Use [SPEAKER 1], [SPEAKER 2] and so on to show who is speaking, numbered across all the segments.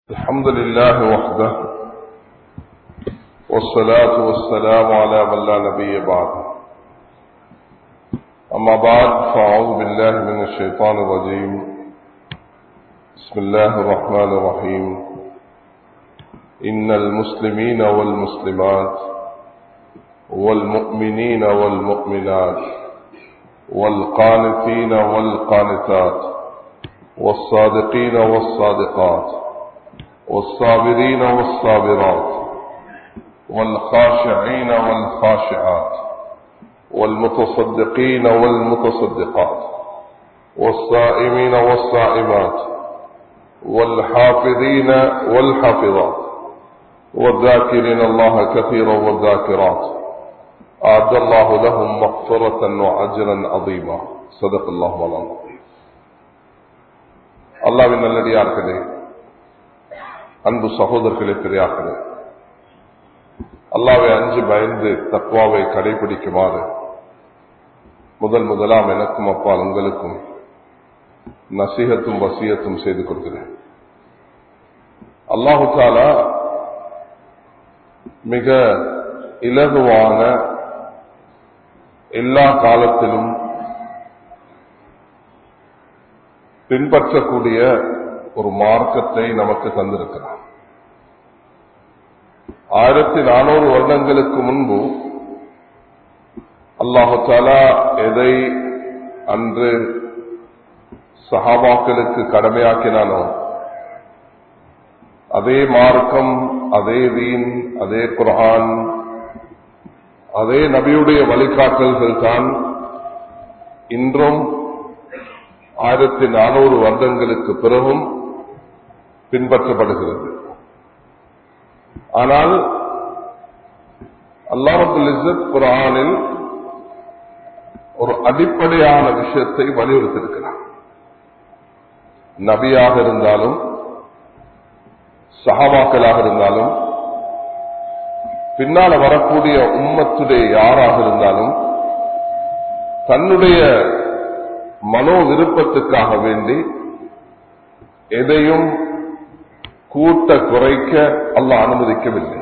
[SPEAKER 1] الحمد لله وحده والصلاة والسلام على من لا نبي بعد أما بعد فأعوذ بالله من الشيطان الرجيم بسم الله الرحمن الرحيم إن المسلمين والمسلمات والمؤمنين والمؤمنات والقانتين والقانتات والصادقين والصادقات والصابرين والصابرات والخاشعين والخاشعات والمتصدقين والمتصدقات والصائمين والصائمات والحافظين والحافظات والذاكرين الله كثيرا والذاكرات أعد الله لهم مغفرة وأجرا عظيما صدق الله العظيم அல்லாவின் நல்லடியார்களே அன்பு சகோதரர்களே பெரியார்களே அல்லாவை அஞ்சு பயந்து தத்வாவை கடைபிடிக்குமாறு முதல் முதலாம் எனக்கும் அப்பால் உங்களுக்கும் நசீகத்தும் வசியத்தும் செய்து கொள்கிறேன் அல்லாஹு தாலா மிக இலகுவான எல்லா காலத்திலும் பின்பற்றக்கூடிய ஒரு மார்க்கத்தை நமக்கு தந்திருக்கிறார் ஆயிரத்தி நானூறு வருடங்களுக்கு முன்பு அல்லாஹாலா எதை அன்று சஹாபாக்களுக்கு கடமையாக்கினானோ அதே மார்க்கம் அதே வீண் அதே குரான் அதே நபியுடைய வழிகாட்டல்கள் தான் இன்றும் ஆயிரத்தி நானூறு வருடங்களுக்கு பிறகும் பின்பற்றப்படுகிறது ஆனால் அல்லாஹுல் இசத் குரானில் ஒரு அடிப்படையான விஷயத்தை வலியுறுத்தியிருக்கிறார் நபியாக இருந்தாலும் சகாபாக்களாக இருந்தாலும் பின்னால வரக்கூடிய உம்மத்துடைய யாராக இருந்தாலும் தன்னுடைய மனோ விருப்பத்துக்காக வேண்டி எதையும் கூட்ட குறைக்க அல்ல அனுமதிக்கவில்லை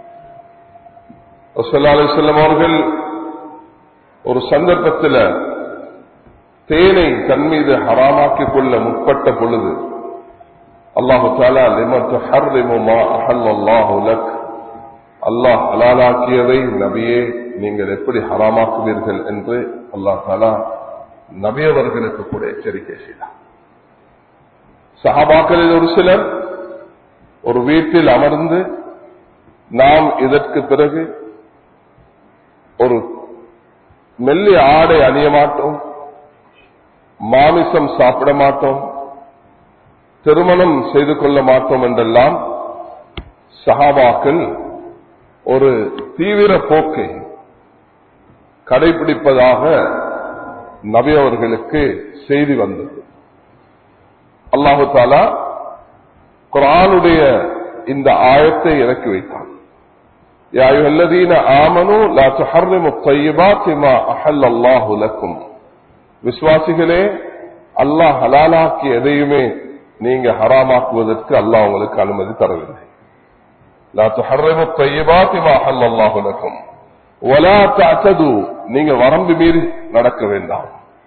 [SPEAKER 1] செல்லம் அவர்கள் ஒரு சந்தர்ப்பத்தில் தேனை தன் மீது ஹராமாக்கிக் கொள்ள முற்பட்ட பொழுது அல்லாஹு தாலா லிமத்து ஹர்லிமுமா அஹல் அல்லாஹுலக் அல்லாஹ் ஹலாலாக்கியதை நபியே நீங்கள் எப்படி ஹராமாக்குவீர்கள் என்று அல்லாஹ் தாலா நபியவர்களுக்கு கூட எச்சரிக்கை செய்தார் சஹாபாக்களில் ஒரு சிலர் ஒரு வீட்டில் அமர்ந்து நாம் இதற்கு பிறகு ஒரு மெல்லிய ஆடை அணிய மாட்டோம் மாமிசம் சாப்பிட மாட்டோம் திருமணம் செய்து கொள்ள மாட்டோம் என்றெல்லாம் சஹாபாக்கள் ஒரு தீவிர போக்கை கடைபிடிப்பதாக நபி அவர்களுக்கு செய்தி வந்தது அல்லாஹு தாலா குரானுடைய இந்த ஆயத்தை இறக்கி வைத்தான் விசுவாசிகளே அல்லாஹ் ஹலாலாக்கி எதையுமே நீங்க ஹராமாக்குவதற்கு அல்லாஹ் உங்களுக்கு அனுமதி தரவில்லை நீங்க வரம்பு மீறி நடக்க வேண்டாம்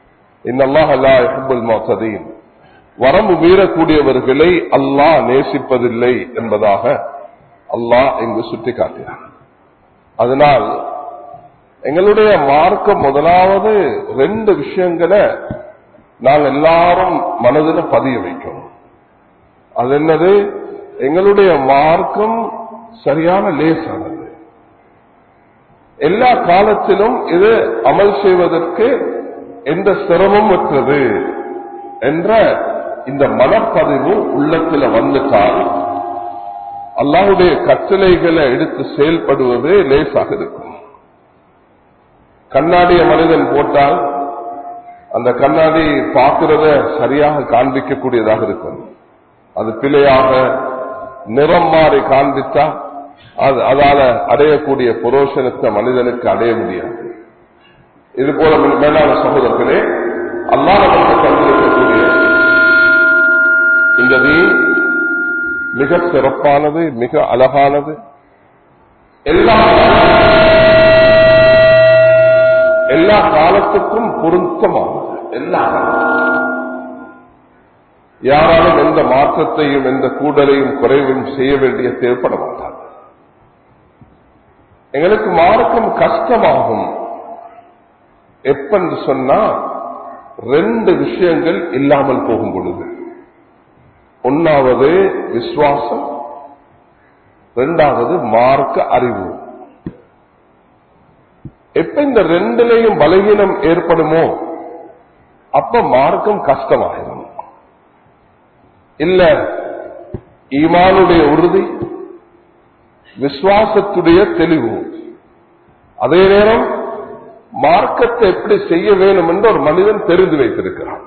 [SPEAKER 1] வரம்பு மீறக்கூடியவர்களை அல்லாஹ் நேசிப்பதில்லை என்பதாக அல்லாஹ் இங்கு சுட்டிக்காட்டினார் அதனால் எங்களுடைய மார்க்கம் முதலாவது ரெண்டு விஷயங்களை நாங்கள் எல்லாரும் மனதில் பதிய வைக்கணும் அது என்னது எங்களுடைய மார்க்கம் சரியான லேசானது எல்லா காலத்திலும் இது அமல் செய்வதற்கு எந்த சிரமம் அற்றது என்ற இந்த மனப்பதிவு உள்ளத்தில் வந்துட்டால் அல்லாவுடைய கட்டளைகளை எடுத்து செயல்படுவது லேசாக இருக்கும் கண்ணாடிய மனிதன் போட்டால் அந்த கண்ணாடி பார்க்கிறத சரியாக காண்பிக்கக்கூடியதாக இருக்கும் அது பிழையாக நிறம் மாறி காண்பித்தா அது அதால அடையக்கூடிய புரோஷனத்தை மனிதனுக்கு அடைய முடியாது இது போல மேலான சகோதரர்களே அல்லாஹ் நமக்கு தந்திருக்கக்கூடிய இந்த தீன் மிக சிறப்பானது மிக அழகானது எல்லா எல்லா காலத்துக்கும் பொருத்தமானது எல்லா யாராலும் எந்த மாற்றத்தையும் எந்த கூடலையும் குறைவையும் செய்ய வேண்டிய தேவைப்பட மாட்டாங்க எங்களுக்கு மார்க்கம் கஷ்டமாகும் எப்பன்னு சொன்னா ரெண்டு விஷயங்கள் இல்லாமல் போகும் பொழுது ஒன்னாவது விசுவாசம் ரெண்டாவது மார்க்க அறிவு எப்ப இந்த ரெண்டுலையும் பலகீனம் ஏற்படுமோ அப்ப மார்க்கம் கஷ்டமாயிரும் இல்ல ஈமானுடைய உறுதி விசுவாசத்துடைய தெளிவு அதே நேரம் மார்க்கத்தை எப்படி செய்ய வேண்டும் என்று ஒரு மனிதன் தெரிந்து வைத்திருக்கிறான்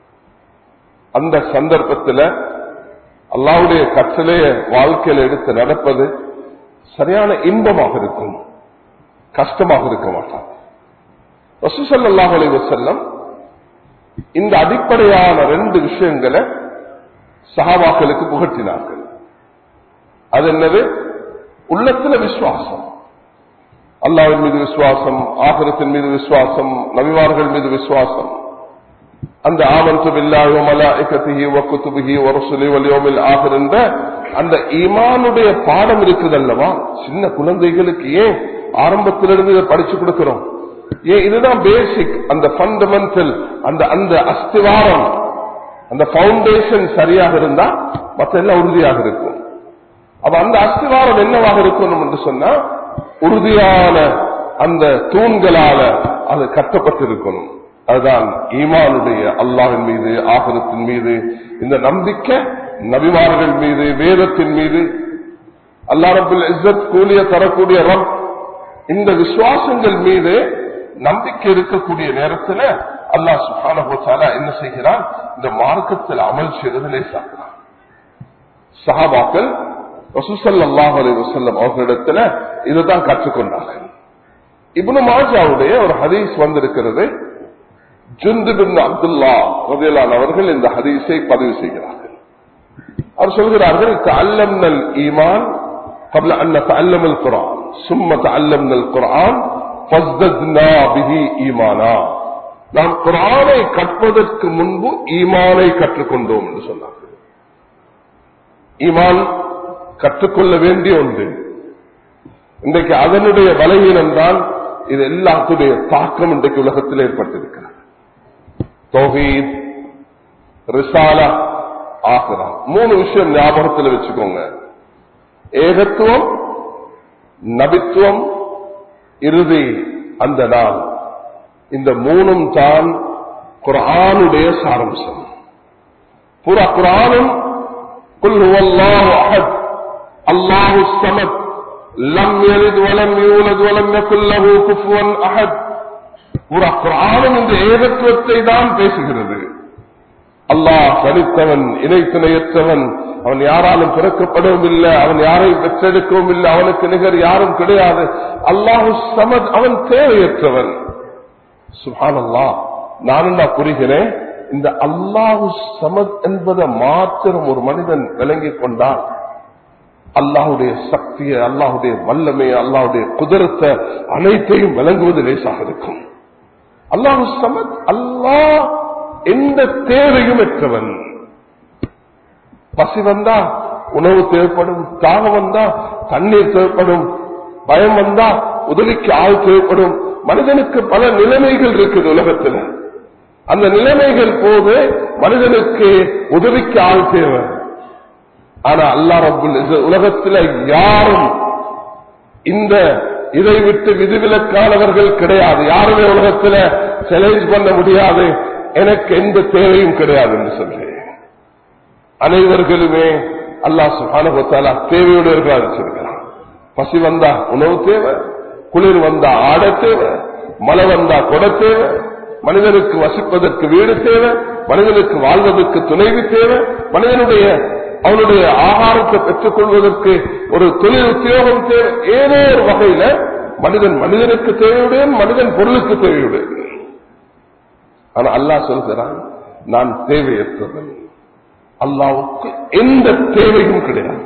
[SPEAKER 1] அந்த சந்தர்ப்பத்தில் அல்லாவுடைய கற்றலைய வாழ்க்கையில் எடுத்து நடப்பது சரியான இன்பமாக இருக்கும் கஷ்டமாக இருக்க மாட்டான் ரசூசல்லாஹ் செல்லம் இந்த அடிப்படையான ரெண்டு விஷயங்களை சகாபாக்களுக்கு புகட்டினார்கள் அது என்னது உள்ளத்துல விசுவாசம் அல்லாவின் மீது விசுவாசம் ஆகரத்தின் மீது விசுவாசம் நபிமார்கள் மீது விசுவாசம் அந்த ஆமந்து பில்லாஹி மலாயிகத்திஹி வக்குத்துபிஹி வரசுலி வலியோமில் ஆகிருந்த அந்த ஈமானுடைய பாடம் இருக்குது அல்லவா சின்ன குழந்தைகளுக்கு ஏன் ஆரம்பத்திலிருந்து இதை படிச்சு கொடுக்கிறோம் ஏன் இதுதான் பேசிக் அந்த ஃபண்டமெண்டல் அந்த அந்த அஸ்திவாரம் அந்த பவுண்டேஷன் சரியாக இருந்தா மற்ற எல்லாம் உறுதியாக இருக்கும் அப்ப அந்த அஸ்திவாரம் என்னவாக இருக்கணும் என்று சொன்னா உறுதியான அந்த தூண்களால அது கட்டப்பட்டிருக்கணும் அதுதான் ஈமானுடைய அல்லாவின் மீது ஆகரத்தின் மீது இந்த நம்பிக்கை நபிமார்கள் மீது வேதத்தின் மீது அல்லா ரபுல் இஸ்ஸத் கூலிய தரக்கூடிய ரப் இந்த விசுவாசங்கள் மீது நம்பிக்கை இருக்கக்கூடிய நேரத்தில் அல்லாஹ் சுஹான என்ன செய்கிறான் இந்த மார்க்கத்தில் அமல் செய்வது லேசாக்குறான் சஹாபாக்கள் ரசூசல் அல்லாஹ் அலி வசல்லம் அவர்களிடத்துல இதுதான் கற்றுக்கொண்டார்கள் இப்னு மாஜாவுடைய ஒரு ஹதீஸ் வந்திருக்கிறது ஜுந்துபின் அப்துல்லா ரதியலான் அவர்கள் இந்த ஹதீஸை பதிவு செய்கிறார்கள் அவர் சொல்கிறார்கள் அல்லம்னல் ஈமான் قبل أن نتعلم القرآن ثم تعلمنا القرآن فازددنا به إيمانا நாம் குரானை கற்பதற்கு முன்பு ஈமானை கற்றுக்கொண்டோம் என்று சொன்னார்கள் ஈமான் கற்றுக்கொள்ள வேண்டிய ஒன்று இன்றைக்கு அதனுடைய பலவீனம் தான் இது எல்லாத்துடைய தாக்கம் இன்றைக்கு உலகத்தில் ஏற்பட்டிருக்கிறது தௌஹீத் ரிசாலா ஆகிறா மூணு விஷயம் ஞாபகத்தில் வச்சுக்கோங்க ஏகத்துவம் நபித்துவம் இறுதி அந்த நாள் இந்த மூணும் தான் குரானுடைய சாரம்சம் புற குரானும் குல் அல்லாஹு அஹத் அல்லாஹு சமத் லம் யலித் வலம் யூலத் வலம் யகுல் லஹு குஃபுவன் அஹத் புற குரானும் இந்த ஏகத்துவத்தை தான் பேசுகிறது அல்லாஹ் தனித்தவன் இணைத்துணையற்றவன் அவன் யாராலும் பிறக்கப்படவும் இல்லை அவன் யாரையும் பெற்றெடுக்கவும் இல்லை அவனுக்கு நிகர் யாரும் கிடையாது அல்லாஹு சமத் அவன் தேவையற்றவன் சுபானல்லா நானும் நான் புரிகிறேன் இந்த அல்லாஹு சமத் என்பதை மாத்திரம் ஒரு மனிதன் விளங்கிக் கொண்டால் அல்லாஹுடைய சக்தியை அல்லாஹுடைய வல்லமையை அல்லாஹுடைய குதிரத்தை அனைத்தையும் விளங்குவது லேசாக இருக்கும் அல்லாஹு சமத் அல்லாஹ் எந்த தேவையும் பெற்றவன் பசி வந்தா உணவு தேவைப்படும் தாகம் வந்தா தண்ணீர் தேவைப்படும் பயம் வந்தா உதவிக்கு ஆள் தேவைப்படும் மனிதனுக்கு பல நிலைமைகள் இருக்குது உலகத்தில் அந்த நிலைமைகள் போது மனிதனுக்கு உதவிக்கு ஆள் தேவை ஆனா அல்லா ரபுல் உலகத்தில் யாரும் இந்த இதை விட்டு விதிவிலக்கானவர்கள் கிடையாது யாருமே உலகத்தில் சேலஞ்ச் பண்ண முடியாது எனக்கு எந்த தேவையும் கிடையாது என்று சொல்றேன் அனைவர்களுமே அல்லாஹ் சுகானுபத்தாலா தேவையுடையவர்களாக வச்சிருக்கிறான் பசி வந்தா உணவு தேவை குளிர் வந்தா ஆட தேவை மழை வந்தா கொட தேவை மனிதனுக்கு வசிப்பதற்கு வீடு தேவை மனிதனுக்கு வாழ்வதற்கு துணைவி தேவை மனிதனுடைய அவனுடைய ஆகாரத்தை பெற்றுக் கொள்வதற்கு ஒரு தொழில் உத்தியோகம் தேவை ஏதோ ஒரு வகையில மனிதன் மனிதனுக்கு தேவையுடன் மனிதன் பொருளுக்கு தேவையுடன் ஆனா அல்லாஹ் சொல்கிறான் நான் தேவையற்றவன் அல்லாவுக்கு எந்த தேவையும் கிடையாது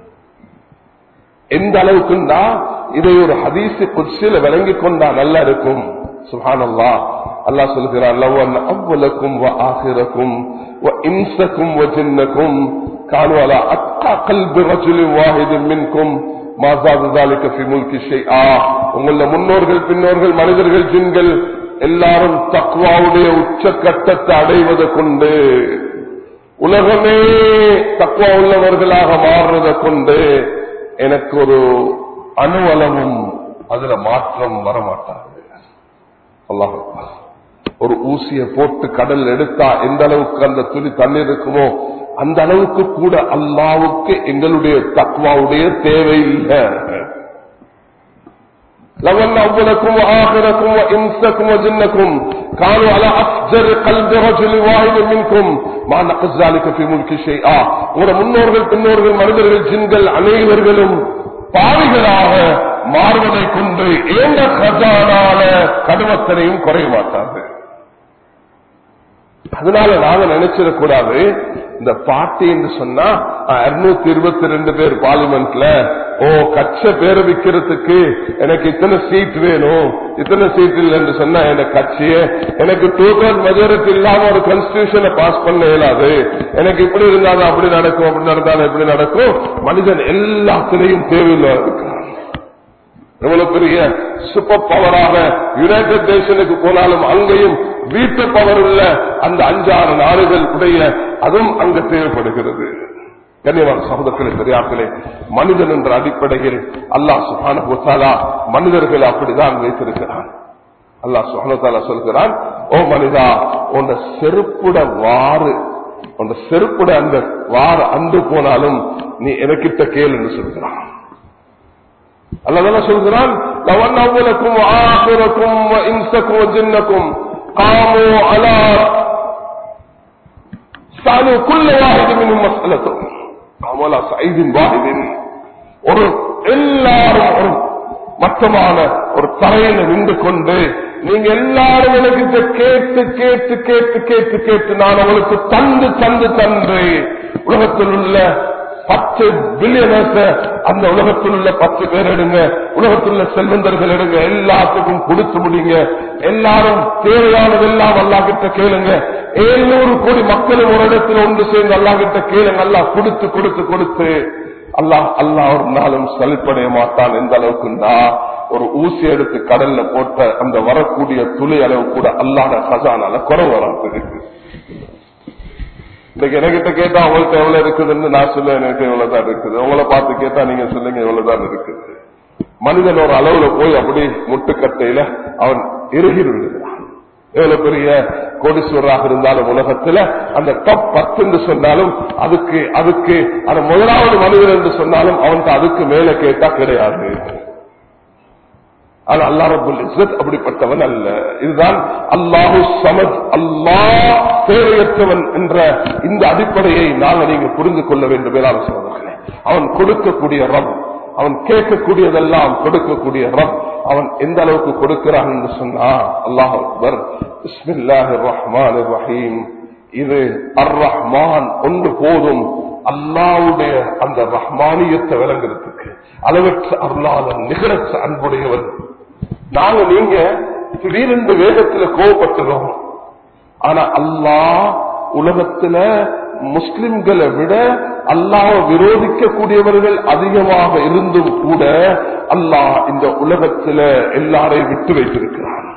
[SPEAKER 1] எந்த அளவுக்குண்டா இதை ஒரு ஹதீசு குச்சில விளங்கிக் கொண்டா நல்லா இருக்கும் சுஹானல்லா அல்லாஹ் சொல்கிறார் லவ் அன் அவ்வலக்கும் வ ஆஹிரக்கும் வ இன்சக்கும் வ ஜின்னக்கும் கானு அலா அத்தா கல்பி ரஜுலி வாஹிதின் மின்கும் மாசாது தாலிக ஃபி முல்கி ஷைஆ உங்கள முன்னோர்கள் பின்னோர்கள் மனிதர்கள் ஜின்கள் எல்லாரும் தக்வாவுடைய உச்சக்கட்டத்தை அடைவதை கொண்டு உலகமே தக்குவா உள்ளவர்களாக மாறுறதை கொண்டு எனக்கு ஒரு அணுவலமும் அதுல மாற்றம் வரமாட்டாது அல்லாஹ் ஒரு ஊசிய போட்டு கடல் எடுத்தா எந்த அளவுக்கு அந்த துளி தண்ணீர் இருக்குமோ அந்த அளவுக்கு கூட அல்லாவுக்கு எங்களுடைய தக்வாவுடைய தேவை இல்லை لو أن أولكم وآخركم وإنسكم وجنكم كانوا على أفجر قلب رجل واحد منكم ما نقص ذلك في ملك شيئا உங்களோட முன்னோர்கள் பின்னோர்கள் மனிதர்கள் ஜின்கள் அனைவர்களும் பாவிகளாக மாறுவதை கொண்டு ஏந்த கஜானான கடுமத்தனையும் குறைய மாட்டார்கள் அதனால நாங்க நினைச்சிடக்கூடாது இந்த பாட்டி என்று சொன்னா இருநூத்தி இருபத்தி ரெண்டு பேர் பார்லிமெண்ட்ல ஓ கட்ச பேரை விற்கிறதுக்கு எனக்கு இத்தனை சீட் வேணும் இத்தனை சீட் இல்லைன்னு சொன்னா எனக்கு கட்சியே எனக்கு டோட்டல் மெஜாரிட்டி இல்லாம ஒரு கான்ஸ்டியூஷனை பாஸ் பண்ண இயலாது எனக்கு இப்படி இருந்தாலும் அப்படி நடக்கும் அப்படி நடந்தாலும் எப்படி நடக்கும் மனிதன் எல்லாத்திலையும் தேவையில்லை இருக்கிறான் எவ்வளவு பெரிய சூப்பர் பவராக யுனைடெட் நேஷனுக்கு போனாலும் அங்கேயும் வீட்டு பவர் உள்ள அந்த அஞ்சாறு நாடுகள் உடைய அதுவும் அங்க தேவைப்படுகிறது கண்ணியமான சகோதரர்களே பெரியார்களே மனிதன் என்ற அடிப்படையில் அல்லாஹ் சுஹானா மனிதர்கள் அப்படிதான் வைத்திருக்கிறான் அல்லாஹ் சுஹானா சொல்கிறான் ஓ மனிதா உன் செருப்புட வாறு உன் செருப்புட அந்த வாறு அண்டு போனாலும் நீ எனக்கிட்ட கேள் என்று சொல்கிறான் அல்லதான் சொல்கிறான் லவன் அவ்வளக்கும் ஆசிரக்கும் இன்சக்கும் ஜின்னக்கும் காமோ அலா சாலு குள்ள வாஹிதின் மசலத்தும் காமலா சைதின் வாஹிதின் ஒரு எல்லாரும் ஒரு மட்டமான ஒரு தரையில நின்று கொண்டு நீங்க எல்லாரும் எனக்கு கேட்டு கேட்டு கேட்டு கேட்டு கேட்டு நான் உங்களுக்கு தந்து தந்து தந்து உலகத்தில் உள்ள பத்து பில்லியனர்ஸ் அந்த உலகத்தில் உள்ள பத்து பேர் எடுங்க உலகத்தில் உள்ள செல்வந்தர்கள் எடுங்க எல்லாத்துக்கும் கொடுத்து முடிங்க எல்லாரும் தேவையானதெல்லாம் அல்லா கிட்ட கேளுங்க ஏழ்நூறு கோடி மக்களும் ஒரு இடத்துல ஒன்று சேர்ந்து அல்லா கிட்ட கேளுங்க அல்லா கொடுத்து கொடுத்து கொடுத்து அல்லாஹ் அல்லாஹ் ஒரு நாளும் சலிப்படைய மாட்டான் எந்த அளவுக்குன்னா ஒரு ஊசி எடுத்து கடல்ல போட்ட அந்த வரக்கூடிய துளி அளவு கூட அல்லாத கசானால குறை வராது இன்னைக்கு என்கிட்ட கேட்டா அவங்கள்ட்ட எவ்வளவு இருக்குதுன்னு நான் சொல்லுவேன் எனக்கு இவ்வளவுதான் இருக்குது உங்களை பார்த்து கேட்டா நீங்க சொல்லுங்க இவ்வளவுதான் இருக்குது மனிதன் ஒரு அளவுல போய் அப்படி முட்டுக்கட்டையில அவன் இறுகி விடுகிறான் எவ்வளவு பெரிய கோடீஸ்வரராக இருந்தாலும் உலகத்துல அந்த டாப் பத்து என்று சொன்னாலும் அதுக்கு அதுக்கு அந்த முதலாவது மனிதன் என்று சொன்னாலும் அவனுக்கு அதுக்கு மேல கேட்டா கிடையாது ஆனா அல்லா ரபுல் இஸ்ஸத் அப்படிப்பட்டவன் அல்ல இதுதான் அல்லாஹு சமத் அல்லாஹ் தேவையற்றவன் என்ற இந்த அடிப்படையை நாங்கள் நீங்க புரிந்து கொள்ள வேண்டும் மேலான சோதர்களே அவன் கொடுக்கக்கூடிய ரப் அவன் கேட்கக்கூடியதெல்லாம் கொடுக்கக்கூடிய ரப் அவன் எந்த அளவுக்கு கொடுக்கிறான் என்று சொன்னா அல்லாஹ் அக்பர் பிஸ்மில்லாஹி ரஹ்மான் ரஹீம் இது அர் ரஹ்மான் ஒன்று போதும் அல்லாவுடைய அந்த ரஹ்மானியத்தை விளங்குறதுக்கு அளவற்ற அருளாளன் நிகரற்ற அன்புடையவன் நாங்க நீங்க திடீரென்று வேகத்துல கோவப்பட்டுறோம் ஆனா அல்லாஹ் உலகத்துல முஸ்லிம்களை விட அல்லாஹ் விரோதிக்கக்கூடியவர்கள் அதிகமாக இருந்தும் கூட அல்லாஹ் இந்த உலகத்துல எல்லாரையும் விட்டு வைத்திருக்கிறான்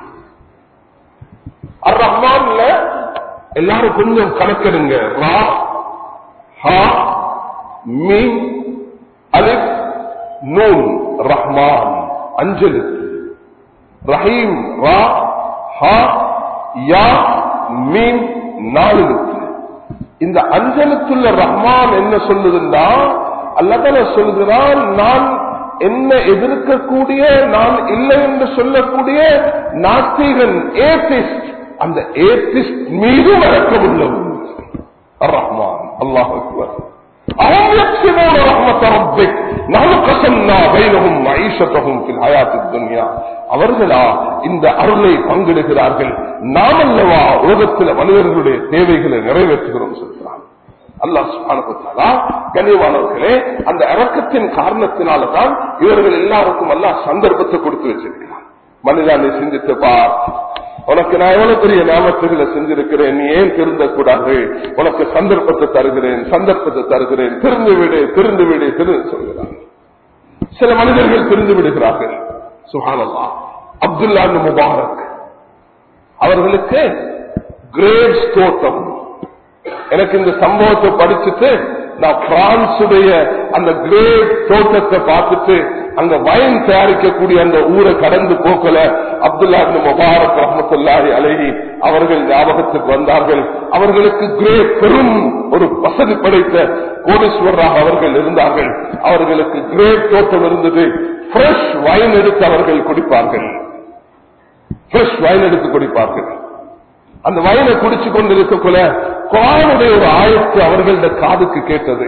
[SPEAKER 1] அர் ரஹ்மான்ல எல்லாரும் கொஞ்சம் கணக்கெடுங்க ரா ஹா மீன் அலிப் நூன் ரஹ்மான் அஞ்சலு ரஹீம் ரா ஹா யா மீன் நாலு இந்த அஞ்சலுக்குள்ள ரஹ்மான் என்ன சொல்லுதுன்னா அல்லதான சொல்லுகிறான் நான் என்ன எதிர்க்கக்கூடிய நான் இல்லை என்று சொல்லக்கூடிய நாத்திகன் ஏபிஸ்ட் அந்த ஏபிஸ்ட் மீது வழக்கம் உள்ளவன் ரஹ்மான் அல்லாஹ் அக்பர் أهم يكسبون رحمة ربك نحن قسمنا بينهم معيشتهم في الحياة الدنيا அவர்களா இந்த அருளை பங்கிடுகிறார்கள் நாம் அல்லவா உலகத்தில் மனிதர்களுடைய தேவைகளை நிறைவேற்றுகிறோம் சொல்கிறான் அல்லாஹ் சுப்ஹானஹு வ தஆலா கண்ணியமானவர்களே அந்த இறக்கத்தின் காரணத்தினால தான் இவர்கள் எல்லாருக்கும் அல்லாஹ் சந்தர்ப்பத்தை கொடுத்து வச்சிருக்கிறான் மனிதா நீ சிந்தித்து பார் உனக்கு நான் எவ்வளவு பெரிய நாமத்துகளை செஞ்சிருக்கிறேன் நீ ஏன் திருந்தக்கூடாது உனக்கு சந்தர்ப்பத்தை தருகிறேன் சந்தர்ப்பத்தை தருகிறேன் திருந்து விடு திருந்து விடு திருந்து சொல்கிறான் சில மனிதர்கள் திருந்து விடுகிறார்கள் சுஹானல்லா அப்துல்லா முபாரக் அவர்களுக்கு கிரேட்ஸ் தோட்டம் எனக்கு இந்த சம்பவத்தை படிச்சுட்டு நான் பிரான்சுடைய அந்த கிரேட் தோட்டத்தை பார்த்துட்டு அங்க வயன் தயாரிக்கக்கூடிய அந்த ஊரை கடந்து போக்கல அப்துல்லா முபாரக் ரஹமத்துல்லாஹி அலைஹி அவர்கள் ஞாபகத்துக்கு வந்தார்கள் அவர்களுக்கு கிரேட் பெரும் ஒரு வசதி படைத்த கோடீஸ்வரராக அவர்கள் இருந்தார்கள் அவர்களுக்கு கிரேட் தோட்டம் இருந்தது ஃப்ரெஷ் வைன் எடுத்து அவர்கள் குடிப்பார்கள் ஃப்ரெஷ் வைன் எடுத்து குடிப்பார்கள் அந்த வயலை குடிச்சு கொண்டிருக்கக்குள்ள குரானுடைய ஒரு ஆயத்து அவர்களோட காதுக்கு கேட்டது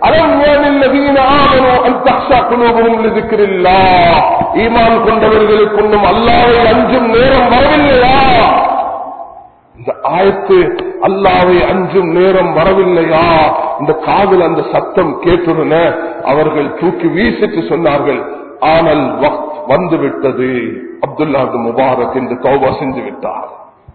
[SPEAKER 1] ஈமான் கொண்டவர்களுக்கு ஒன்றும் அல்லாவை அஞ்சும் நேரம் வரவில்லையா இந்த ஆயத்து அல்லாவை அஞ்சும் நேரம் வரவில்லையா இந்த காதில் அந்த சத்தம் கேட்டுடன அவர்கள் தூக்கி வீசிட்டு சொன்னார்கள் ஆனால் வக்த் வந்து விட்டது அப்துல்லா முபாரக் என்று தௌபா செஞ்சு விட்டார்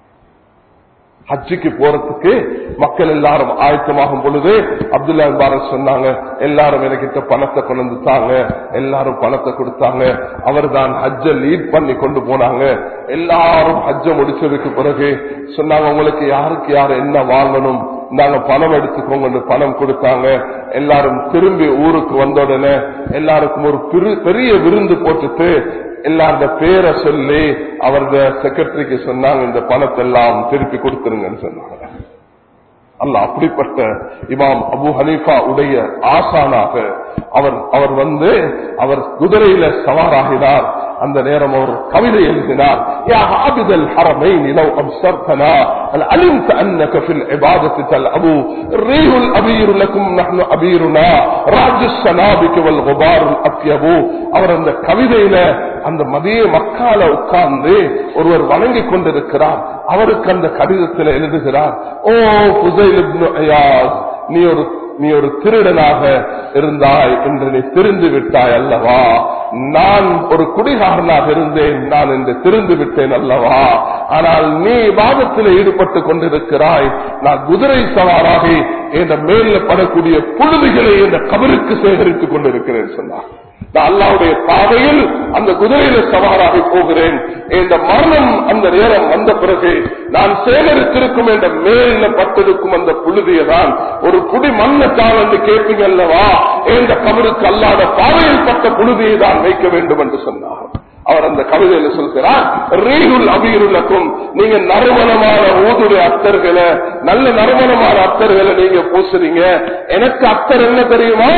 [SPEAKER 1] ஹஜ்ஜுக்கு போறதுக்கு மக்கள் எல்லாரும் ஆயத்தமாகும் பொழுது அப்துல்லா பாரத் சொன்னாங்க எல்லாரும் எனக்கிட்ட பணத்தை கொண்டு வந்துட்டாங்க எல்லாரும் பணத்தை கொடுத்தாங்க அவர் தான் ஹஜ்ஜ லீட் பண்ணி கொண்டு போனாங்க எல்லாரும் ஹஜ்ஜ முடிச்சதுக்கு பிறகு சொன்னாங்க உங்களுக்கு யாருக்கு யாரு என்ன வாங்கணும் நாங்க பணம் எடுத்துக்கோங்க பணம் கொடுத்தாங்க எல்லாரும் திரும்பி ஊருக்கு வந்த உடனே எல்லாருக்கும் ஒரு பெரிய விருந்து போட்டுட்டு எல்லாருடைய பேரை சொல்லி அவருடைய செக்ரட்டரிக்கு சொன்னாங்க இந்த பணத்தை எல்லாம் திருப்பி கொடுத்துருங்கன்னு சொன்னாங்க அல்ல அப்படிப்பட்ட இமாம் அபு ஹனீஃபா உடைய ஆசானாக அவர் அவர் வந்து அவர் குதிரையில சவாராகினார் அந்த நேரம் அவர் கவிதை எழுதினார் يا عابد الحرمين لو أبصرتنا هل علمت أنك في العبادة تلعب الريح الأبير لكم نحن أبيرنا راج السنابك والغبار الأطيب அவர் அந்த கவிதையில அந்த மதிய மக்கால உட்கார்ந்து ஒருவர் வணங்கி கொண்டிருக்கிறார் அவருக்கு அந்த கடிதத்தில் எழுதுகிறார் ஓ புசைல் நீ ஒரு நீ ஒரு திருடனாக இருந்தாய் என்று நீ திருந்து விட்டாய் அல்லவா நான் ஒரு குடிகாரனாக இருந்தேன் நான் என்று திருந்து விட்டேன் அல்லவா ஆனால் நீ வாதத்தில் ஈடுபட்டு கொண்டிருக்கிறாய் நான் குதிரை சவாராகி என்ற மேல படக்கூடிய புழுதிகளை இந்த கபருக்கு சேகரித்துக் கொண்டிருக்கிறேன் சொன்னார் நான் அல்லாவுடைய பாதையில் அந்த குதிரையில சவாராகி போகிறேன் இந்த மரணம் அந்த நேரம் வந்த பிறகு நான் சேகரித்திருக்கும் என்ற மேல பட்டிருக்கும் அந்த புழுதியை தான் ஒரு குடி மண்ணத்தான் என்று கேட்பீங்க அல்லவா இந்த கபருக்கு அல்லாத பாதையில் பட்ட புழுதியை தான் வைக்க வேண்டும் என்று சொன்னார் அவர் அந்த கவிதையில சொல்கிறார் ரீகுல் அபீருலக்கும் நீங்க நறுமணமான ஊதுடைய அத்தர்களை நல்ல நறுமணமான அத்தர்களை நீங்க பூசுறீங்க எனக்கு அத்தர் என்ன தெரியுமா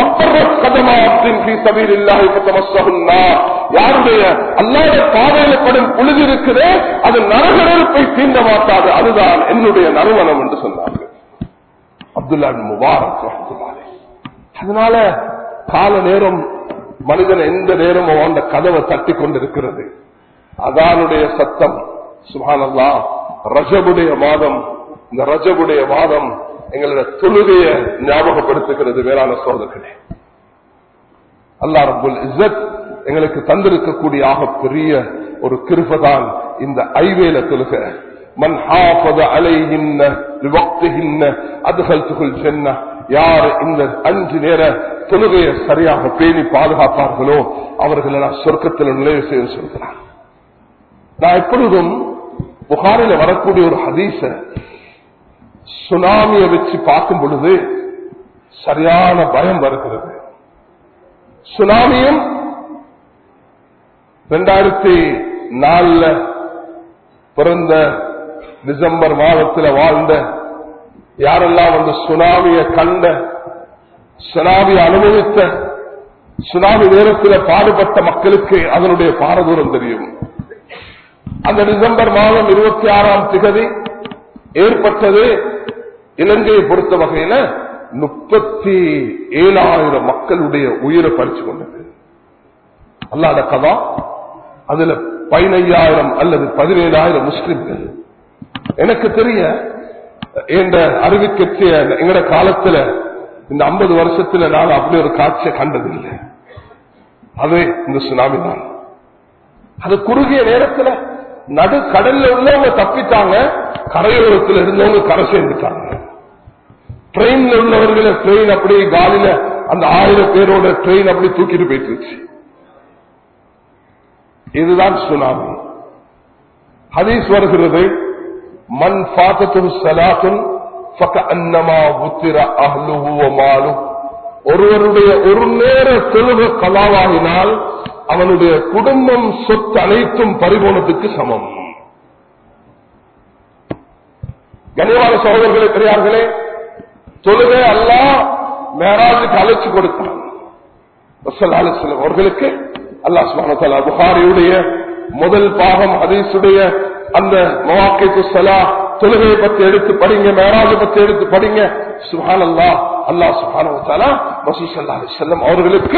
[SPEAKER 1] யாருடைய அல்லாத பாதையில படும் புழுது இருக்குது அது நரகரப்பை தீண்ட மாட்டாது அதுதான் என்னுடைய நறுமணம் என்று சொன்னார்கள் அப்துல்லா முபாரக் அதனால கால நேரம் மனிதன் எந்த நேரமும் அந்த கதவை தட்டி கொண்டிருக்கிறது அதானுடைய சத்தம் சுபானல்லா ரஜபுடைய மாதம் இந்த ரஜபுடைய மாதம் எங்களுடைய தொழுகைய ஞாபகப்படுத்துகிறது வேளாண் சோதர்களே அல்லா ரபுல் இசத் எங்களுக்கு தந்திருக்கக்கூடிய ஆக பெரிய ஒரு கிருபதான் இந்த ஐவேல தொழுக மன் ஹாஃபத அலைகின்ன விவக்திகின்ன அதுகல்துகள் சென்ன யார் இந்த அஞ்சு நேர தொழுகையை சரியாக பேணி பாதுகாப்பார்களோ அவர்களை நான் சொர்க்கத்தில் நுழைவு செய்ய சொல்கிறான் நான் எப்பொழுதும் புகாரில வரக்கூடிய ஒரு ஹதீச சுனாமியை வச்சு பார்க்கும் பொழுது சரியான பயம் வருகிறது சுனாமியும் ரெண்டாயிரத்தி நாலுல பிறந்த டிசம்பர் மாதத்தில் வாழ்ந்த யாரெல்லாம் வந்து சுனாமிய கண்ட சுனாமி அனுபவித்த சுனாமி நேரத்தில் பாடுபட்ட மக்களுக்கு அதனுடைய பாரதூரம் தெரியும் அந்த டிசம்பர் மாதம் இருபத்தி ஆறாம் திகதி ஏற்பட்டது இலங்கையை பொறுத்த வகையில முப்பத்தி ஏழாயிரம் மக்களுடைய உயிரை பறிச்சு கொண்டது அல்லாத கதா அதுல பதினையாயிரம் அல்லது பதினேழாயிரம் முஸ்லிம்கள் எனக்கு தெரிய என்ற அறிவிக்கச்சிய எங்கட காலத்துல இந்த ஐம்பது வருஷத்துல நான் அப்படி ஒரு காட்சியை கண்டதில்லை அது இந்த சுனாமி தான் அது குறுகிய நேரத்துல நடு கடல்ல உள்ளவங்க தப்பித்தாங்க கரையோரத்தில் இருந்தவங்க கரை சேர்ந்துட்டாங்க ட்ரெயின்ல உள்ளவர்களை ட்ரெயின் அப்படியே காலில அந்த ஆயிரம் பேரோட ட்ரெயின் அப்படி தூக்கிட்டு போயிட்டு இதுதான் சுனாமி ஹதீஸ் வருகிறது மண் பாத்தத்தும் சலாத்தும் அன்னமா புத்திர அஹ்லுஹு மாலு ஒருவருடைய ஒரு நேர தொழுக கலாவாகினால் அவனுடைய குடும்பம் சொத்து அனைத்தும் பறிபோனத்துக்கு சமம் கனிவான சகோதரர்களே பெரியார்களே தொழுகை அல்லா மேராஜுக்கு அழைச்சு கொடுத்தான் அவர்களுக்கு அல்லா சுபான புகாரியுடைய முதல் பாகம் ஹதீசுடைய அந்த மவாக்கைக்கு சலா தொழுகையை பத்தி எடுத்து படிங்க மேராஜ பத்தி எடுத்து படிங்க சுஹான் அல்லா அல்லா சுஹான மசூசல்லா செல்லம் அவர்களுக்கு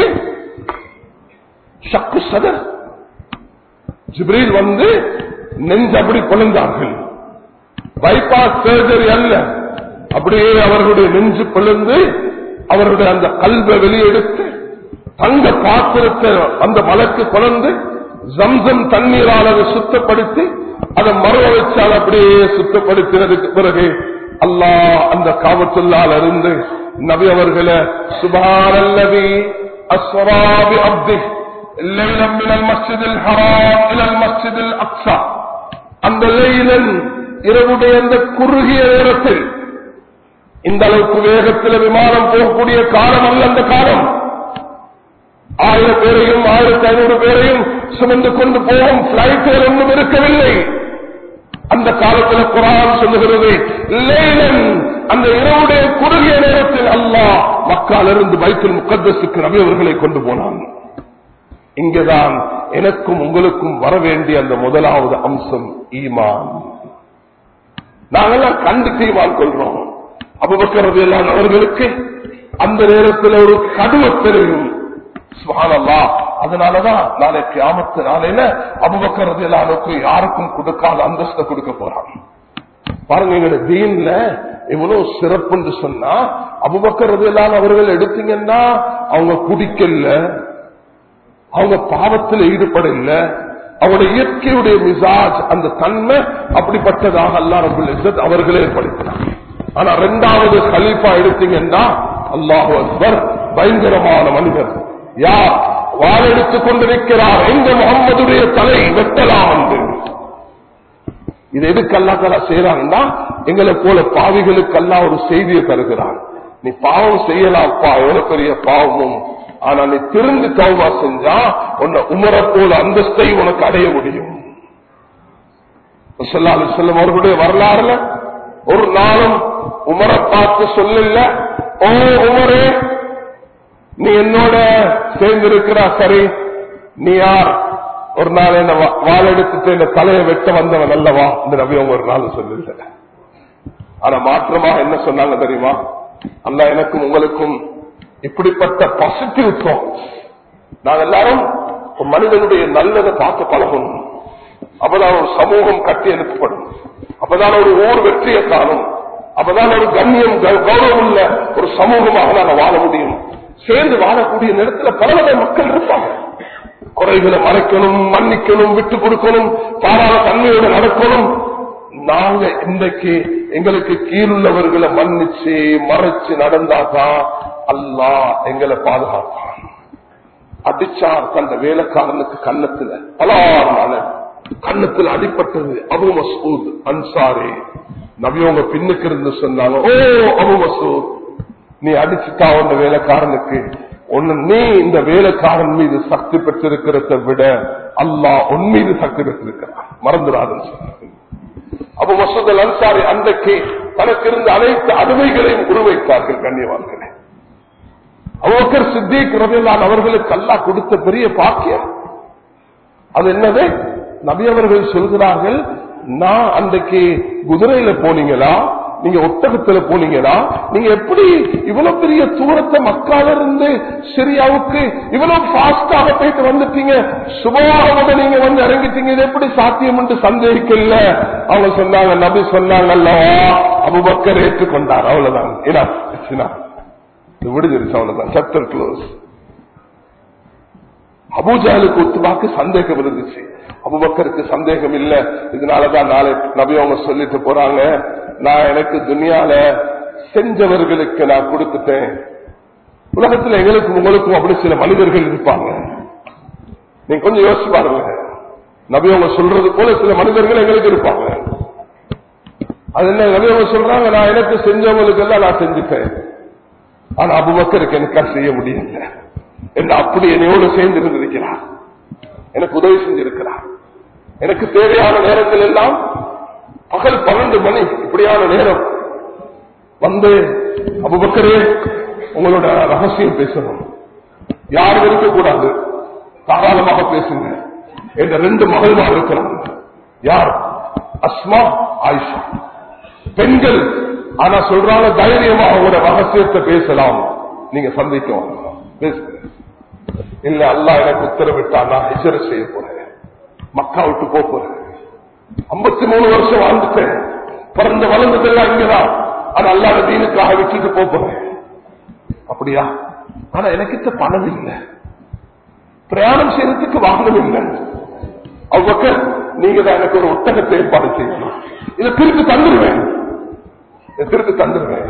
[SPEAKER 1] சக்கு சதர் ஜிப்ரீல் வந்து நெஞ்சு அப்படி கொழுந்தார்கள் பைபாஸ் சர்ஜரி அல்ல அப்படியே அவர்களுடைய நெஞ்சு கொழுந்து அவருடைய அந்த கல்வை வெளியெடுத்து தங்க பாத்திரத்தை அந்த மலக்கு கொலந்து ஜம்சம் தண்ணீரால் அதை சுத்தப்படுத்தி அதை மறுவ வச்சால் அப்படியே சுத்தப்படுத்தினதுக்கு பிறகு அல்லாஹ் அந்த காவத்துள்ளால் இருந்து நபி அவர்களை சுபாரல்லவி அஸ்வராபி அப்தி الليلا من المسجد الحرام الى المسجد الاقصى அந்த லைலன் இரவுடைய அந்த குறுகிய நேரத்தில் இந்த அளவுக்கு வேகத்தில் விமானம் போகக்கூடிய காலம் அல்ல அந்த காலம் ஆயிரம் பேரையும் ஆயிரத்தி ஐநூறு பேரையும் சுமந்து கொண்டு போகும் பிளைட்டுகள் ஒன்றும் இருக்கவில்லை அந்த காலத்தில் குரான் சொல்லுகிறது லேலன் அந்த இரவுடைய குறுகிய நேரத்தில் அல்லாஹ் மக்காலிருந்து பைத்துல் முக்கத்தசுக்கு நபி அவர்களை கொண்டு போனான் இங்கேதான் எனக்கும் உங்களுக்கும் வர வேண்டிய அந்த முதலாவது அம்சம் ஈமான் நாங்கெல்லாம் கண்டுக்கு ஈமான் கொள்றோம் அபுபக்கரது எல்லாம் அவர்களுக்கு அந்த நேரத்தில் ஒரு கடுவ தெரியும் சுபானல்லா அதனாலதான் நாளைக்கு ஆமத்து நாளையில அபுபக்கரது எல்லாருக்கும் யாருக்கும் கொடுக்காத அந்தஸ்தை கொடுக்க போறான் பாருங்க எங்களோட தீன்ல எவ்வளவு சிறப்புன்னு சொன்னா அபுபக்கரது எல்லாம் அவர்கள் எடுத்தீங்கன்னா அவங்க குடிக்கல அவங்க பாவத்தில் ஈடுபடல அவருடைய இயற்கையுடைய மிசாஜ் அந்த தன்மை அப்படிப்பட்டதாக அல்லா ரபுல் இஸ்ஸத் அவர்களே ஏற்படுத்தினார் ஆனா ரெண்டாவது கலீஃபா எடுத்தீங்கன்னா அல்லாஹு அக்பர் பயங்கரமான மனிதர் யார் வாள் எடுத்துக் கொண்டிருக்கிறார் எங்க முகம்மதுடைய தலை வெட்டலாம் என்று இது எதுக்கு அல்லா தலா செய்யறாங்கன்னா எங்களை போல பாவிகளுக்கெல்லாம் ஒரு செய்தியை தருகிறான் நீ பாவம் செய்யலாம்ப்பா எவ்வளவு பெரிய பாவமும் ஆனா நீ திரும்பி தௌபா செஞ்சா உன்னை உமரை போல அந்தஸ்தை உனக்கு அடைய முடியும் செல்லும் அவர்களுடைய வரலாறுல ஒரு நாளும் உமரை பார்த்து சொல்லல ஓ உமரே நீ என்னோட சேர்ந்து இருக்கிறா சரி நீ யார் ஒரு நாள் என்ன வாள் எடுத்துட்டு இந்த தலையை வெட்ட வந்தவன் அல்லவா இந்த நபி அவங்க ஒரு நாள் சொல்லல ஆனா மாற்றமா என்ன சொன்னாங்க தெரியுமா அல்ல எனக்கும் உங்களுக்கும் இப்படிப்பட்ட பாசிட்டிவ் தாட்ஸ் நாங்க எல்லாரும் ஒரு மனிதனுடைய நல்லதை பார்க்க பழகணும் அப்பதான் ஒரு சமூகம் கட்டி எழுப்பப்படும் அப்பதான் ஒரு ஊர் வெற்றியை காணும் அப்பதான் ஒரு கண்ணியம் கௌரவம் உள்ள ஒரு சமூகமாக நாங்க வாழ முடியும் சேர்ந்து வாழக்கூடிய நேரத்தில் பல வகை மக்கள் இருப்பாங்க குறைகளை மறைக்கணும் மன்னிக்கணும் விட்டு கொடுக்கணும் பாராத தன்மையோடு நடக்கணும் நாங்க இன்றைக்கு எங்களுக்கு கீழுள்ளவர்களை மன்னிச்சு மறைச்சு நடந்தாதான் அல்லா எங்களை பாதுகாப்பான் அடிச்சார் தந்த வேலைக்காரனுக்கு கன்னத்துல பலாறுனால கன்னத்தில் அடிப்பட்டது அபு மசூத் அன்சாரி நபியவங்க பின்னுக்கு இருந்து சொன்னாங்க ஓ அபு மசூத் நீ அடிச்சுட்டா உன்ன வேலைக்காரனுக்கு ஒன்னு நீ இந்த வேலைக்காரன் மீது சக்தி பெற்றிருக்கிறத விட அல்லாஹ் உன் மீது சக்தி பெற்றிருக்கிறான் மறந்துடாதுன்னு சொன்னாங்க அப்ப மசூதல் அன்சாரி அன்றைக்கு தனக்கு இருந்த அனைத்து அருமைகளையும் உருவைத்தார்கள் கண்ணியவான்களே அவ்வக்கர் சித்திக் ரவிலான் அவர்களுக்கு அல்லா கொடுத்த பெரிய பாக்கியம் அது என்னது நபி அவர்கள் சொல்கிறார்கள் நான் அன்றைக்கு குதிரையில போனீங்களா நீங்க ஒட்டகத்துல போனீங்கன்னா நீங்க எப்படி இவ்வளவு பெரிய தூரத்தை மக்கால இருந்து சிரியாவுக்கு இவ்வளவு பாஸ்டாக போயிட்டு வந்துட்டீங்க சுபமாக நீங்க வந்து இறங்கிட்டீங்க இது எப்படி சாத்தியம் என்று சந்தேகிக்கல அவங்க சொன்னாங்க நபி சொன்னாங்கல்ல அபுபக்கர் ஏற்றுக்கொண்டார் அவ்வளவுதான் enough. It's enough. இது விடுஞ்சிருச்சு அவ்வளவுதான் சாப்டர் க்ளோஸ் அபூஜாலுக்கு ஒத்துமாக்கு சந்தேகம் இருந்துச்சு அபுபக்கருக்கு சந்தேகம் இல்ல இதனாலதான் நாளை நபி அவங்க சொல்லிட்டு போறாங்க நான் எனக்கு துனியால செஞ்சவர்களுக்கு நான் கொடுத்துட்டேன் உலகத்துல எங்களுக்கும் உங்களுக்கும் அப்படி சில மனிதர்கள் இருப்பாங்க நீங்க கொஞ்சம் யோசிச்சு பாருங்க நபி அவங்க சொல்றது போல சில மனிதர்கள் எங்களுக்கு இருப்பாங்க அது என்ன நபி அவங்க சொல்றாங்க நான் எனக்கு செஞ்சவங்களுக்கு எல்லாம் நான் செஞ்சுட்டேன் ஆனா அபுபக்கருக்கு எனக்கா செய்ய முடியல என்று அப்படி என்னையோடு சேர்ந்து இருந்திருக்கிறார் எனக்கு உதவி செஞ்சிருக்கிறார் எனக்கு தேவையான நேரத்தில் எல்லாம் பகல் பன்னெண்டு மணி இப்படியான நேரம் வந்து அபுபக்கரே உங்களோட ரகசியம் பேசணும் யாரும் இருக்கக்கூடாது தாராளமாக பேசுங்க என்ற ரெண்டு மகள்மார் இருக்கிறாங்க யார் அஸ்மா ஆயிஷா பெண்கள் ஆனா சொல்றாங்க தைரியமா அவங்களோட ரகசியத்தை பேசலாம் நீங்க சந்திக்கும் பேசுங்க இல்ல அல்லாஹ் எனக்கு உத்தரவிட்டா நான் ஹிஜர செய்ய போறேன் மக்கா விட்டு போக போறேன் ஐம்பத்தி மூணு வருஷம் வாழ்ந்துட்டேன் பிறந்த வளர்ந்ததெல்லாம் இங்கதான் ஆனா அல்லாத தீனுக்காக விட்டுட்டு போக போறேன் அப்படியா ஆனா எனக்கிட்ட பணம் இல்லை பிரயாணம் செய்யறதுக்கு வாகனம் இல்லை அவங்க நீங்க தான் எனக்கு ஒரு ஒட்டகத்தை ஏற்பாடு செய்யணும் இதை திருப்பி தந்துருவேன் இதை திருப்பி தந்துருவேன்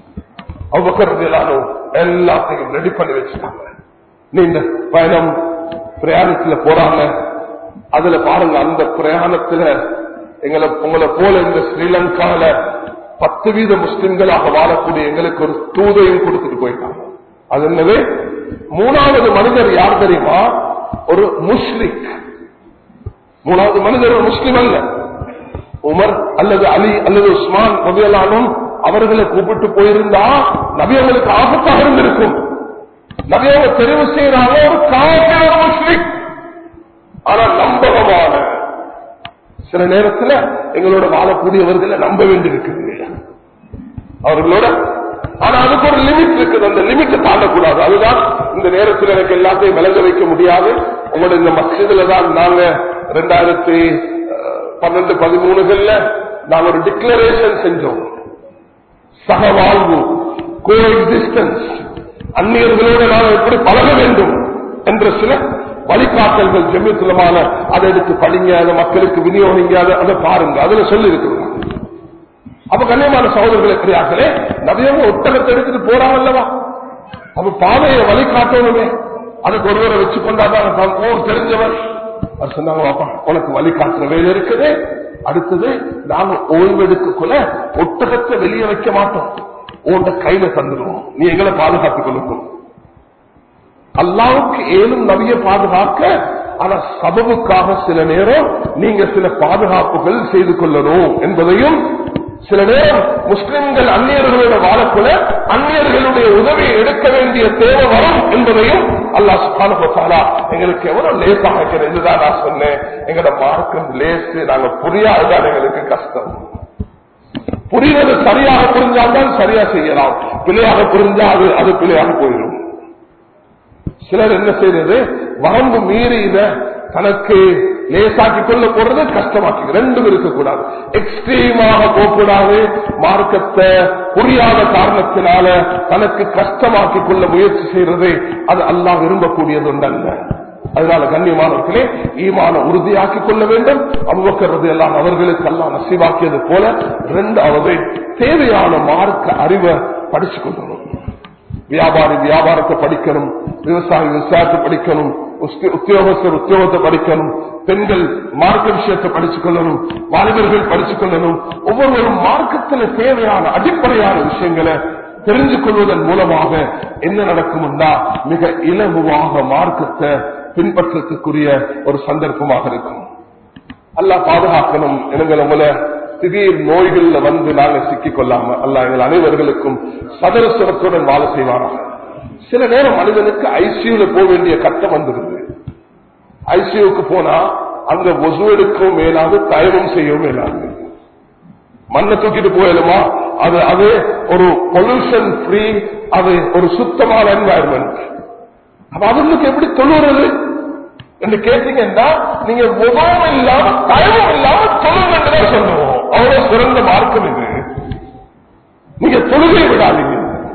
[SPEAKER 1] அவங்க எல்லாரும் எல்லாத்தையும் ரெடி பண்ணி வச்சுட்டாங்க நீண்ட பயணம் பிரயாணத்துல போறாங்க அதுல பாருங்க அந்த பிரயாணத்துல எங்களை உங்களை போல இந்த ஸ்ரீலங்கால பத்து வீத முஸ்லிம்களாக வாழக்கூடிய எங்களுக்கு ஒரு தூதையும் கொடுத்துட்டு போயிட்டாங்க அது என்னது மூணாவது மனிதர் யார் தெரியுமா ஒரு முஸ்லிக் மூணாவது மனிதர் ஒரு முஸ்லிம் அல்ல உமர் அல்லது அலி அல்லது உஸ்மான் ரபியலானும் அவர்களை கூப்பிட்டு போயிருந்தா நபி அவங்களுக்கு ஆபத்தாக இருந்திருக்கும் நபி அவங்க தெரிவு செய்யறாங்க ஒரு காவல் ஒரு முஸ்லிக் ஆனா நம்பகமான சில நேரத்துல எங்களோட வாழக்கூடியவர்களை நம்ப வேண்டியிருக்குது அவர்களோட ஆனா அதுக்கு ஒரு லிமிட் இருக்குது அந்த லிமிட்டை தாண்டக்கூடாது அதுதான் இந்த நேரத்தில் எனக்கு எல்லாத்தையும் விளங்க வைக்க முடியாது உங்களோட இந்த மசிதில தான் நாங்க ரெண்டாயிரத்தி பன்னெண்டு பதிமூணுகள்ல நாங்க ஒரு டிக்ளரேஷன் செஞ்சோம் சகவாழ்வு கோ எக்ஸிஸ்டன்ஸ் அந்நியர்களோடு நாம் எப்படி பழக வேண்டும் என்ற சில வழிகாட்டல்கள் ஜெமியத்துலமான அதை எடுத்து படிங்க அதை மக்களுக்கு விநியோகிங்க அதை அதை பாருங்க அதுல சொல்லி இருக்கிறோம் அப்ப கண்ணியமான சகோதரர்களை பெரியார்களே நதியவங்க ஒட்டகத்தை எடுத்துட்டு போறாங்க அல்லவா அப்ப பாதையை வழிகாட்டணுமே அதுக்கு ஒருவரை வச்சு கொண்டாதான் தான் ஓர் தெரிஞ்சவர் அவர் சொன்னாங்க பாப்பா உனக்கு வழிகாட்டுற வேலை இருக்குது அடுத்தது நாங்க ஓய்வெடுக்கக்குள்ள ஒட்டகத்தை வெளியே வைக்க மாட்டோம் உன்ட கையில தந்துடுவோம் நீ எங்களை பாதுகாத்துக் கொள்ளும் அல்லாவுக்கு ஏழும் நவிய பாதுகாக்க ஆனா சபவுக்காக சில நேரம் நீங்க சில பாதுகாப்புகள் செய்து கொள்ளணும் என்பதையும் சில நேரம் முஸ்லிம்கள் அந்நியர்களோட வாழக்குள்ள அந்நியர்களுடைய உதவியை எடுக்க வேண்டிய தேவை வரும் என்பதையும் அல்லா சுபானுபத்தாலா எங்களுக்கு எவ்வளவு லேசாக இருக்கிறது இதுதான் நான் சொன்னேன் எங்களோட மார்க்கம் லேசு நாங்க புரியாதுதான் எங்களுக்கு கஷ்டம் புரிவது சரியாக புரிஞ்சால்தான் சரியா செய்யலாம் பிழையாக புரிஞ்சா அது அது பிழையாக போயிடும் சிலர் என்ன செய்யறது வரம்பு மீறி இத தனக்கு லேசாக்கி கொள்ள போறது கஷ்டமாக்கி ரெண்டும் இருக்கக்கூடாது எக்ஸ்ட்ரீமாக போகக்கூடாது மார்க்கத்தை புரியாத காரணத்தினால தனக்கு கஷ்டமாக்கி கொள்ள முயற்சி செய்யறது அது அல்லா விரும்பக்கூடியது ஒன்றல்ல அதனால கண்ணியமானவர்களே ஈமான உறுதியாக்கிக் கொள்ள வேண்டும் அவ்வக்கிறது எல்லாம் அவர்களுக்கு எல்லாம் நசிவாக்கியது போல ரெண்டாவது தேவையான மார்க்க அறிவை படிச்சு கொள்ளணும் வியாபாரி வியாபாரத்தை படிக்கணும் விவசாயி விவசாயத்தை படிக்கணும் உத்தியோகஸ்தர் உத்தியோகத்தை படிக்கணும் பெண்கள் மார்க்க விஷயத்தை படிச்சுக் கொள்ளணும் வாலிபர்கள் படிச்சுக் கொள்ளணும் ஒவ்வொருவரும் மார்க்கத்தில் தேவையான அடிப்படையான விஷயங்களை தெரிஞ்சு கொள்வதன் மூலமாக என்ன நடக்கும்னா மிக இலகுவாக மார்க்கத்தை பின்பற்றத்துக்குரிய ஒரு சந்தர்ப்பமாக இருக்கும் அல்லா பாதுகாக்கணும் எங்களை உங்களை திடீர் நோய்கள்ல வந்து நாங்க சிக்கிக் கொள்ளாம அல்ல எங்கள் அனைவர்களுக்கும் சதர சுரத்துடன் வாழ செய்வாராக சில நேரம் மனிதனுக்கு ஐசியூல போக வேண்டிய கட்டம் வந்துருது ஐசியூக்கு போனா அங்க ஒசு எடுக்கவும் மேலாது தயவும் செய்யவும் மேலாது மண்ணை தூக்கிட்டு போயிடுமா அது அது ஒரு பொல்யூஷன் ஃப்ரீ அது ஒரு சுத்தமான என்வாயர்மெண்ட் அப்ப அதுங்களுக்கு எப்படி தொழுறது என்று கேட்டீங்கன்னா நீங்க உதவும் இல்லாம தயவும் இல்லாம தொழுங்க சொல்லுவோம் அவ்வளவு சிறந்த மார்க்கம் இது நீங்க தொழுகை விடாதீங்க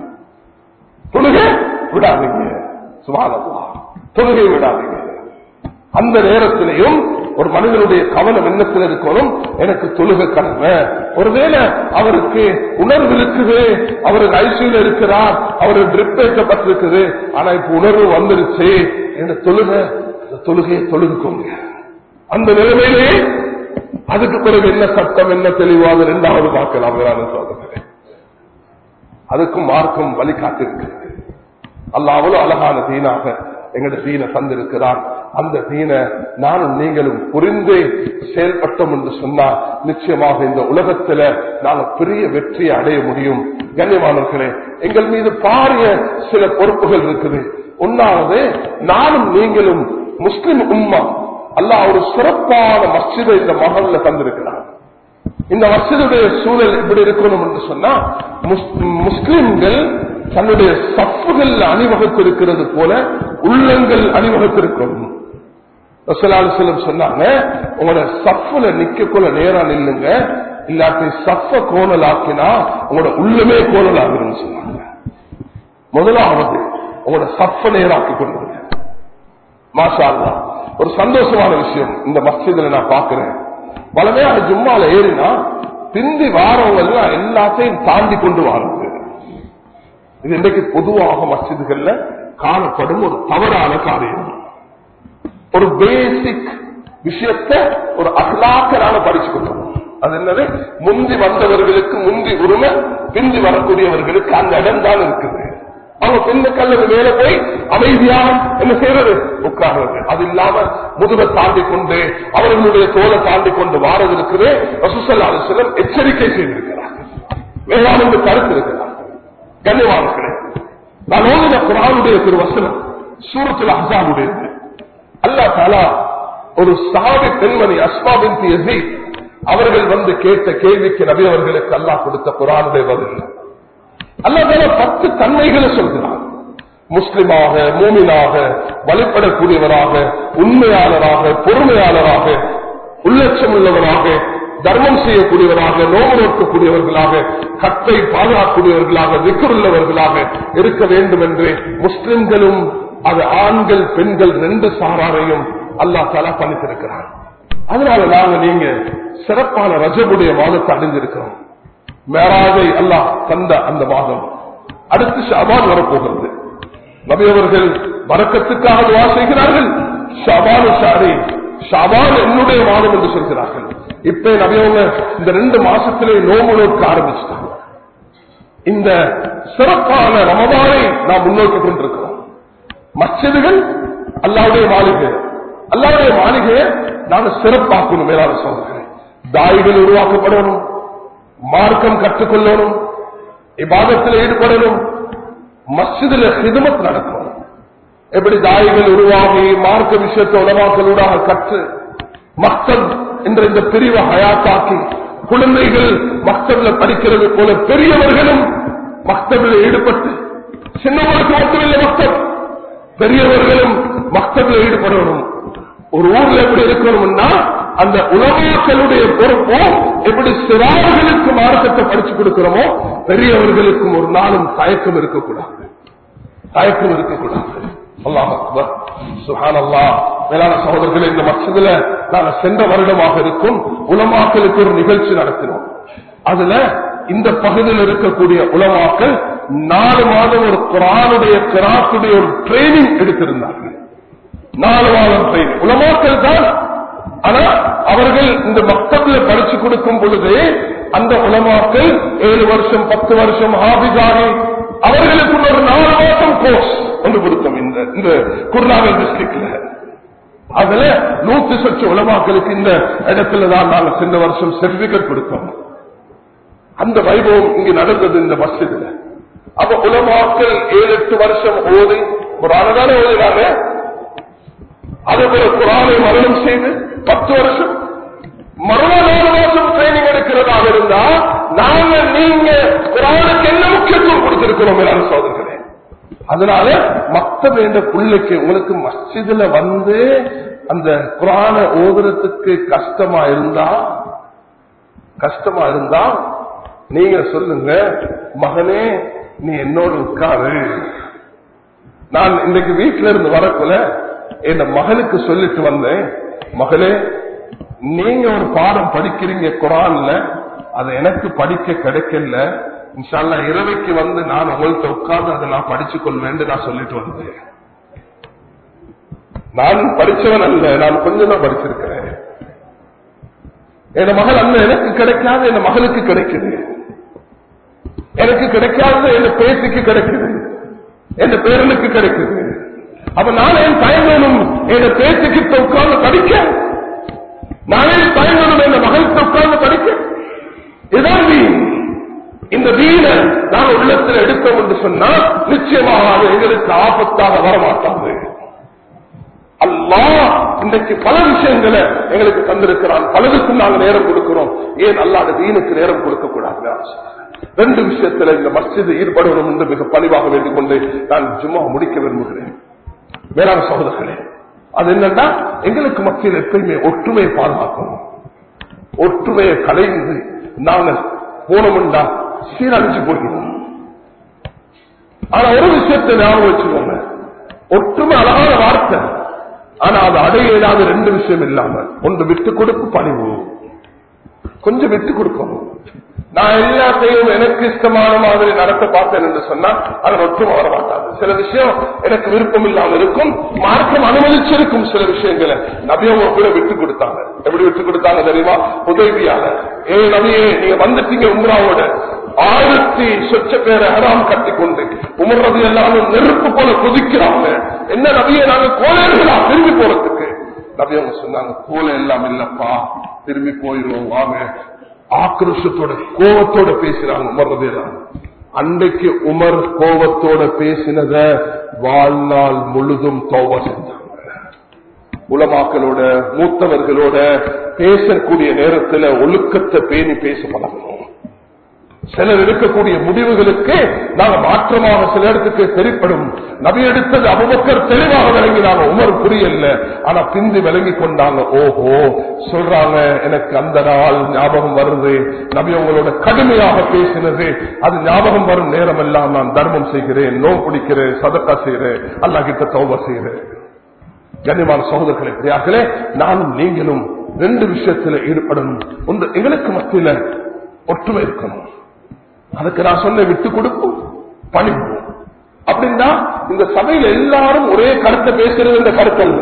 [SPEAKER 1] தொழுகை விடாதீங்க சுமாரமா தொழுகை விடாதீங்க அந்த நேரத்திலையும் ஒரு மனிதனுடைய கவனம் எண்ணத்தில் இருக்கணும் எனக்கு தொழுக கடமை ஒருவேளை அவருக்கு உணர்வு இருக்குது அவருக்கு ஐசியூல இருக்கிறார் அவருக்கு ட்ரிப் ஏற்றப்பட்டிருக்குது ஆனா இப்ப உணர்வு வந்துருச்சு என்ன தொழுக அந்த தொழுகையை தொழுதுக்கோங்க அந்த நிலைமையிலே அதுக்கு பிறகு என்ன சட்டம் என்ன தெளிவாக இரண்டாவது பார்க்கலாம் சோதனை அதுக்கும் மார்க்கம் வழிகாட்டிருக்கு அல்லாவலும் அழகான தீனாக எங்கட தீனை தந்திருக்கிறார் அந்த தீனை நானும் நீங்களும் புரிந்து செயல்பட்டோம் என்று சொன்னால் நிச்சயமாக இந்த உலகத்துல நாங்கள் பெரிய வெற்றியை அடைய முடியும் கண்ணியமானவர்களே எங்கள் மீது பாரிய சில பொறுப்புகள் இருக்குது ஒன்னாவது நானும் நீங்களும் முஸ்லிம் உம்மா அல்லாஹ் ஒரு சிறப்பான மஸ்ஜிதை இந்த மகள்ல தந்திருக்கிறார் இந்த மஸ்ஜிதுடைய சூழல் எப்படி இருக்கணும் என்று சொன்னா முஸ்லிம்கள் தன்னுடைய சப்புகள் அணிவகுத்திருக்கிறது போல உள்ளங்கள் அணிவகுத்திருக்கணும் செல்லம் சொன்னாங்க உங்களோட சப்புல நிக்கக்குள்ள நேரா நில்லுங்க இல்லாட்டி சப்ப கோணல் ஆக்கினா உங்களோட உள்ளமே கோணல் ஆகுதுன்னு சொன்னாங்க முதலாவது உங்களோட சப்ப நேராக்கி கொண்டு மாஷா ஒரு சந்தோஷமான விஷயம் இந்த மஸ்ஜிதுல நான் பாக்குறேன் பலமையான ஜும்மால ஏறினா பிந்தி வாரவங்க எல்லாம் எல்லாத்தையும் தாண்டி கொண்டு வாருங்க இது இன்றைக்கு பொதுவாக மசிதுகள்ல காணப்படும் ஒரு தவறான காரியம் ஒரு பேசிக் விஷயத்த ஒரு அகலாக்கரான படிச்சுக்கணும் அது என்னது முந்தி வந்தவர்களுக்கு முந்தி உரிமை பிந்தி வரக்கூடியவர்களுக்கு அந்த இடம் தான் இருக்குது அவங்க பின்ன கல்லது மேல போய் அமைதியாக என்ன செய்யறது உட்கார்றது அது இல்லாம முதுக தாண்டி கொண்டு அவர்களுடைய தோலை தாண்டி கொண்டு வாரது இருக்குது ரசூசல்லாது சிலர் எச்சரிக்கை செய்திருக்கிறார் வேளாண் கருத்து இருக்கிறார் கண்ணியவான்களே நான் ஓதின குரானுடைய திரு வசனம் சூரத்தில் அசாவுடையது அல்லா தாலா ஒரு சாவி பெண்மணி அஸ்மாவின் எசி அவர்கள் வந்து கேட்ட கேள்விக்கு நபி அவர்களுக்கு அல்லாஹ் கொடுத்த குரானுடைய பதில் அல்லாதால பத்து தன்மைகளை சொல்கிறார் முஸ்லிமாக மூமினாக வழிபடக்கூடியவராக உண்மையாளராக பொறுமையாளராக உள்ளட்சம் உள்ளவராக தர்மம் செய்யக்கூடியவராக நோவு நோக்கக்கூடியவர்களாக கத்தை பாதுகாக்கக்கூடியவர்களாக விக்குள்ளவர்களாக இருக்க வேண்டும் என்று முஸ்லிம்களும் அது ஆண்கள் பெண்கள் ரெண்டு சாராரையும் அல்லா தலா பண்ணித்திருக்கிறார் அதனால நாங்க நீங்க சிறப்பான ரஜபுடைய மாதத்தை அடைஞ்சிருக்கிறோம் மேராஜை அல்லாஹ் தந்த அந்த மாதம் அடுத்து ஷாபான் வரப்போகிறது நபியவர்கள் வரக்கத்துக்காக துவா செய்கிறார்கள் ஷாபானு ஷாரி ஷாபான் என்னுடைய மாதம் என்று சொல்கிறார்கள் இப்ப நபியவங்க இந்த ரெண்டு மாசத்திலே நோம்பு நோக்க ஆரம்பிச்சிட்டாங்க இந்த சிறப்பான ரமதானை நாம் முன்னோக்கி கொண்டிருக்கிறோம் மச்சதுகள் அல்லாவுடைய மாளிகை அல்லாவுடைய மாளிகையை நாங்க சிறப்பாக்கணும் மேலான சொல்கிறேன் தாய்கள் உருவாக்கப்படணும் மார்க்கம் கற்றுக்கொள்ளணும் இபாதத்தில் ஈடுபடணும் மஸ்ஜிதில் ஹிதமத் நடக்கணும் எப்படி தாய்கள் உருவாகி மார்க்க விஷயத்தை உலமாக்களூடாக கற்று மக்கள் என்ற இந்த பிரிவை ஹயாத்தாக்கி குழந்தைகள் மக்தப்ல படிக்கிறது போல பெரியவர்களும் மக்தபில் ஈடுபட்டு சின்னவர்களுக்கு மட்டுமில்லை மக்தப் பெரியவர்களும் மக்தபில் ஈடுபடணும் ஒரு ஊர்ல எப்படி இருக்கணும்னா அந்த உலமாக்களுடைய பொறுப்போ எப்படி சிறார்களுக்கு மார்க்கத்தை படிச்சு கொடுக்கிறோமோ பெரியவர்களுக்கும் ஒரு நாளும் தயக்கம் இருக்கக்கூடாது தயக்கம் இருக்கக்கூடாது அல்லாஹ் அக்பர் சுஹான் அல்லா மேலான சகோதரர்களே இந்த மச்சதுல நாங்க சென்ற வருடமாக இருக்கும் உலமாக்களுக்கு ஒரு நிகழ்ச்சி நடத்தினோம் அதுல இந்த பகுதியில் இருக்கக்கூடிய உலமாக்கள் நாலு மாதம் ஒரு குரானுடைய கிராத்துடைய ஒரு ட்ரைனிங் எடுத்திருந்தார்கள் நாலு மாதம் ட்ரைனிங் உலமாக்கள் தான் ஆனா அவர்கள் இந்த மக்தப்ல படிச்சு கொடுக்கும் பொழுது அந்த உலமாக்கள் ஏழு வருஷம் பத்து வருஷம் ஹாபிஜாகி அவர்களுக்கு ஒரு நாலு மாதம் கோர்ஸ் ஒன்று கொடுத்தோம் இந்த இந்த குர்நாகல் டிஸ்ட்ரிக்ட்ல அதுல நூத்தி சொச்ச உலமாக்களுக்கு இந்த இடத்துல தான் நாங்க சென்ற வருஷம் சர்டிபிகேட் கொடுத்தோம் அந்த வைபவம் இங்கு நடந்தது இந்த மஸ்ஜிதுல அப்ப உலமாக்கள் ஏழு எட்டு வருஷம் ஓதி ஒரு அழகான ஓதுகிறாங்க அதுபோல குரானை மரணம் செய்து பத்து வருஷம் மறுநாள் நாலு மாசம் ட்ரைனிங் எடுக்கிறதாக இருந்தா நாங்க நீங்க குரானுக்கு என்ன முக்கியத்துவம் கொடுத்திருக்கிறோம் மேலான சோதர்களே அதனால மத்த வேண்ட பிள்ளைக்கு உங்களுக்கு மஸ்ஜிதுல வந்து அந்த குரான ஓதுறதுக்கு கஷ்டமா இருந்தா கஷ்டமா இருந்தா நீங்க சொல்லுங்க மகனே நீ என்னோட உட்காரு நான் இன்னைக்கு வீட்டுல இருந்து வரக்குள்ள என் மகனுக்கு சொல்லிட்டு வந்தேன் மகளே நீங்க ஒரு பாடம் படிக்கிறீங்க குரான்ல அது எனக்கு படிக்க கிடைக்கல இன்ஷால்லா இரவைக்கு வந்து நான் உங்கள்கிட்ட உட்கார்ந்து அதை நான் படிச்சு கொள்வேன் நான் சொல்லிட்டு வந்தேன் நான் படிச்சவன் அல்ல நான் கொஞ்சம் தான் படிச்சிருக்கிறேன் என் மகள் அல்ல எனக்கு கிடைக்காத என் மகளுக்கு கிடைக்குது எனக்கு கிடைக்காத என் பேத்திக்கு கிடைக்குது என் பேரனுக்கு கிடைக்குது அப்ப நான் என் தயங்கணும் என் பேச்சுக்கிட்ட உட்கார்ந்து படிக்க நானே தயங்கணும் என் மகளுக்கு உட்கார்ந்து படிக்க இதான் வீண் இந்த வீணை நான் உள்ளத்தில் எடுத்தோம் என்று சொன்னால் நிச்சயமாக அது எங்களுக்கு ஆபத்தாக வரமாட்டாது அல்லாஹ் இன்றைக்கு பல விஷயங்களை எங்களுக்கு தந்திருக்கிறான் பலருக்கும் நாங்கள் நேரம் கொடுக்கிறோம் ஏன் அல்லாத வீணுக்கு நேரம் கொடுக்க கூடாது ரெண்டு விஷயத்துல இந்த மஸ்ஜிது ஈடுபடுவோம் என்று மிக பணிவாக வேண்டிக் கொண்டு நான் சும்மா முடிக்க விரும்புகிறேன் வேளாண் சகோதரர்களே அது என்னன்னா எங்களுக்கு மத்தியில் எப்பயுமே ஒற்றுமையை பாதுகாக்கணும் ஒற்றுமையை கலைந்து நாங்கள் போனோம்டா சீரழிச்சு போகிறோம் ஆனா ஒரு விஷயத்தை ஞாபகம் வச்சுக்கோங்க ஒற்றுமை அழகான வார்த்தை ஆனா அது அடைய இல்லாத ரெண்டு விஷயம் இல்லாம ஒன்று விட்டு கொடுப்பு பணிவு கொஞ்சம் விட்டு கொடுக்கணும் நான் எல்லாத்தையும் எனக்கு இஷ்டமான மாதிரி நடத்த பார்த்தேன் என்று சொன்னா அது ஒற்றுமை வர மாட்டாது சில விஷயம் எனக்கு விருப்பம் இல்லாம இருக்கும் மார்க்கம் அனுமதிச்சிருக்கும் சில விஷயங்களை நபியவங்க கூட விட்டு கொடுத்தாங்க எப்படி விட்டு கொடுத்தாங்க தெரியுமா உதவியால ஏ நபியே நீங்க வந்துட்டீங்க உம்ராவோட ஆயிரத்தி சொச்ச பேரை ஹராம் கட்டி கொண்டு உமர்றது எல்லாரும் நெருப்பு போல கொதிக்கிறாங்க என்ன நபியை நாங்க கோலைகளா திரும்பி போறதுக்கு நபி அவங்க சொன்னாங்க கோலை எல்லாம் இல்லப்பா திரும்பி போயிடுவோம் வாங்க ஆக்ரோஷத்தோட கோபத்தோட பேசுறாங்க உமர்றது அன்றைக்கு உமர் கோபத்தோட பேசினத வாழ்நாள் முழுதும் தோவ செஞ்சாங்க உலமாக்களோட மூத்தவர்களோட பேசக்கூடிய நேரத்தில் ஒழுக்கத்தை பேணி பேச பழகணும் சிலர் எடுக்கக்கூடிய முடிவுகளுக்கு நாங்கள் மாற்றமாக சில இடத்துக்கு தெரிப்படும் நபி எடுத்தது அபுபக்கர் தெளிவாக விளங்கினாங்க உமர் புரியல ஆனா பிந்தி விளங்கி கொண்டாங்க ஓஹோ சொல்றாங்க எனக்கு அந்த நாள் ஞாபகம் வருது நபி உங்களோட கடுமையாக பேசினது அது ஞாபகம் வரும் நேரம் எல்லாம் நான் தர்மம் செய்கிறேன் நோ பிடிக்கிறேன் சதக்கா செய்கிறேன் அல்லா கிட்ட தௌப செய்கிறேன் கண்ணியமான சகோதரர்களை பிரியார்களே நானும் நீங்களும் ரெண்டு விஷயத்தில் ஈடுபடணும் ஒன்று எங்களுக்கு மத்தியில ஒற்றுமை இருக்கணும் அதுக்கு நான் சொன்ன விட்டு கொடுப்போம் பணிப்போம் அப்படின்னா இந்த சபையில எல்லாரும் ஒரே கருத்தை பேசுறது இந்த கருத்து அல்ல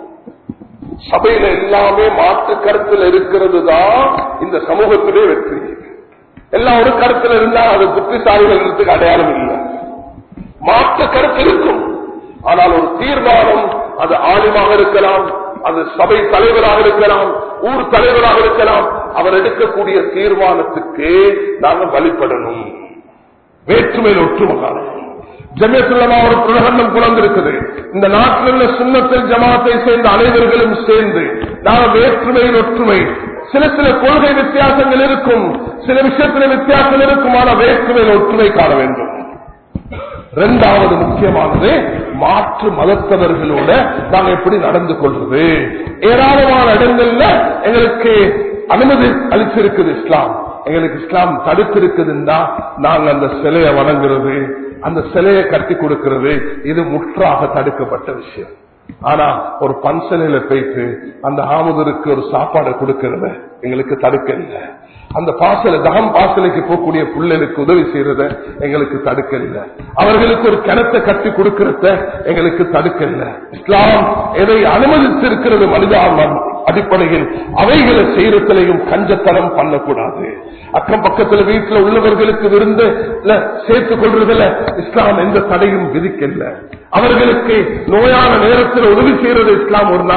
[SPEAKER 1] சபையில எல்லாமே மாற்று கருத்துல இருக்கிறது தான் இந்த சமூகத்திலே வெற்றி எல்லாம் ஒரு கருத்துல இருந்தா அது புத்திசாலிகளுக்கு அடையாளம் இல்லை மாற்று கருத்து இருக்கும் ஆனால் ஒரு தீர்மானம் அது ஆலிமாக இருக்கலாம் அது சபை தலைவராக இருக்கலாம் ஊர் தலைவராக இருக்கலாம் அவர் எடுக்கக்கூடிய தீர்மானத்துக்கு நாங்கள் வழிபடணும் வேற்றுமையில் ஒற்றுமை காணணும் ஜமியத்துள்ளமா ஒரு பிரகடனம் குழந்திருக்குது இந்த நாட்டில் உள்ள சுண்ணத்தில் ஜமாத்தை சேர்ந்த அனைவர்களும் சேர்ந்து நாங்கள் வேற்றுமையில் ஒற்றுமை சில சில கொள்கை வித்தியாசங்கள் இருக்கும் சில விஷயத்தில் வித்தியாசம் இருக்கும் ஆனால் வேற்றுமையில் ஒற்றுமை காண வேண்டும் இரண்டாவது முக்கியமானது மாற்று மதத்தவர்களோட நாங்க எப்படி நடந்து கொள்வது ஏராளமான இடங்கள்ல எங்களுக்கு அனுமதி அளிச்சிருக்குது இஸ்லாம் எங்களுக்கு இஸ்லாம் தடுத்திருக்குதுன்னா நாங்க அந்த சிலையை வணங்குறது அந்த சிலையை கட்டி கொடுக்கிறது இது முற்றாக தடுக்கப்பட்ட விஷயம் ஆனா ஒரு பன்சலையில போயிட்டு அந்த ஆமுதருக்கு ஒரு சாப்பாடை கொடுக்கறத எங்களுக்கு தடுக்க இல்லை அந்த பாசல தகம் பாசலைக்கு போகக்கூடிய பிள்ளைகளுக்கு உதவி செய்யறத எங்களுக்கு தடுக்க இல்லை அவர்களுக்கு ஒரு கிணத்தை கட்டி கொடுக்கறத எங்களுக்கு தடுக்க இல்லை இஸ்லாம் எதை அனுமதித்திருக்கிறது மனிதாபம் அடிப்படையில் அவைகளை செய்யறதுலையும் கஞ்சத்தனம் பண்ணக்கூடாது அக்கம் பக்கத்துல வீட்டுல உள்ளவர்களுக்கு விருந்து சேர்த்துக் கொள்றதுல இஸ்லாம் எந்த தடையும் விதிக்கல அவர்களுக்கு நோயான நேரத்தில் உதவி செய்யறது இஸ்லாம் ஒரு நாளும்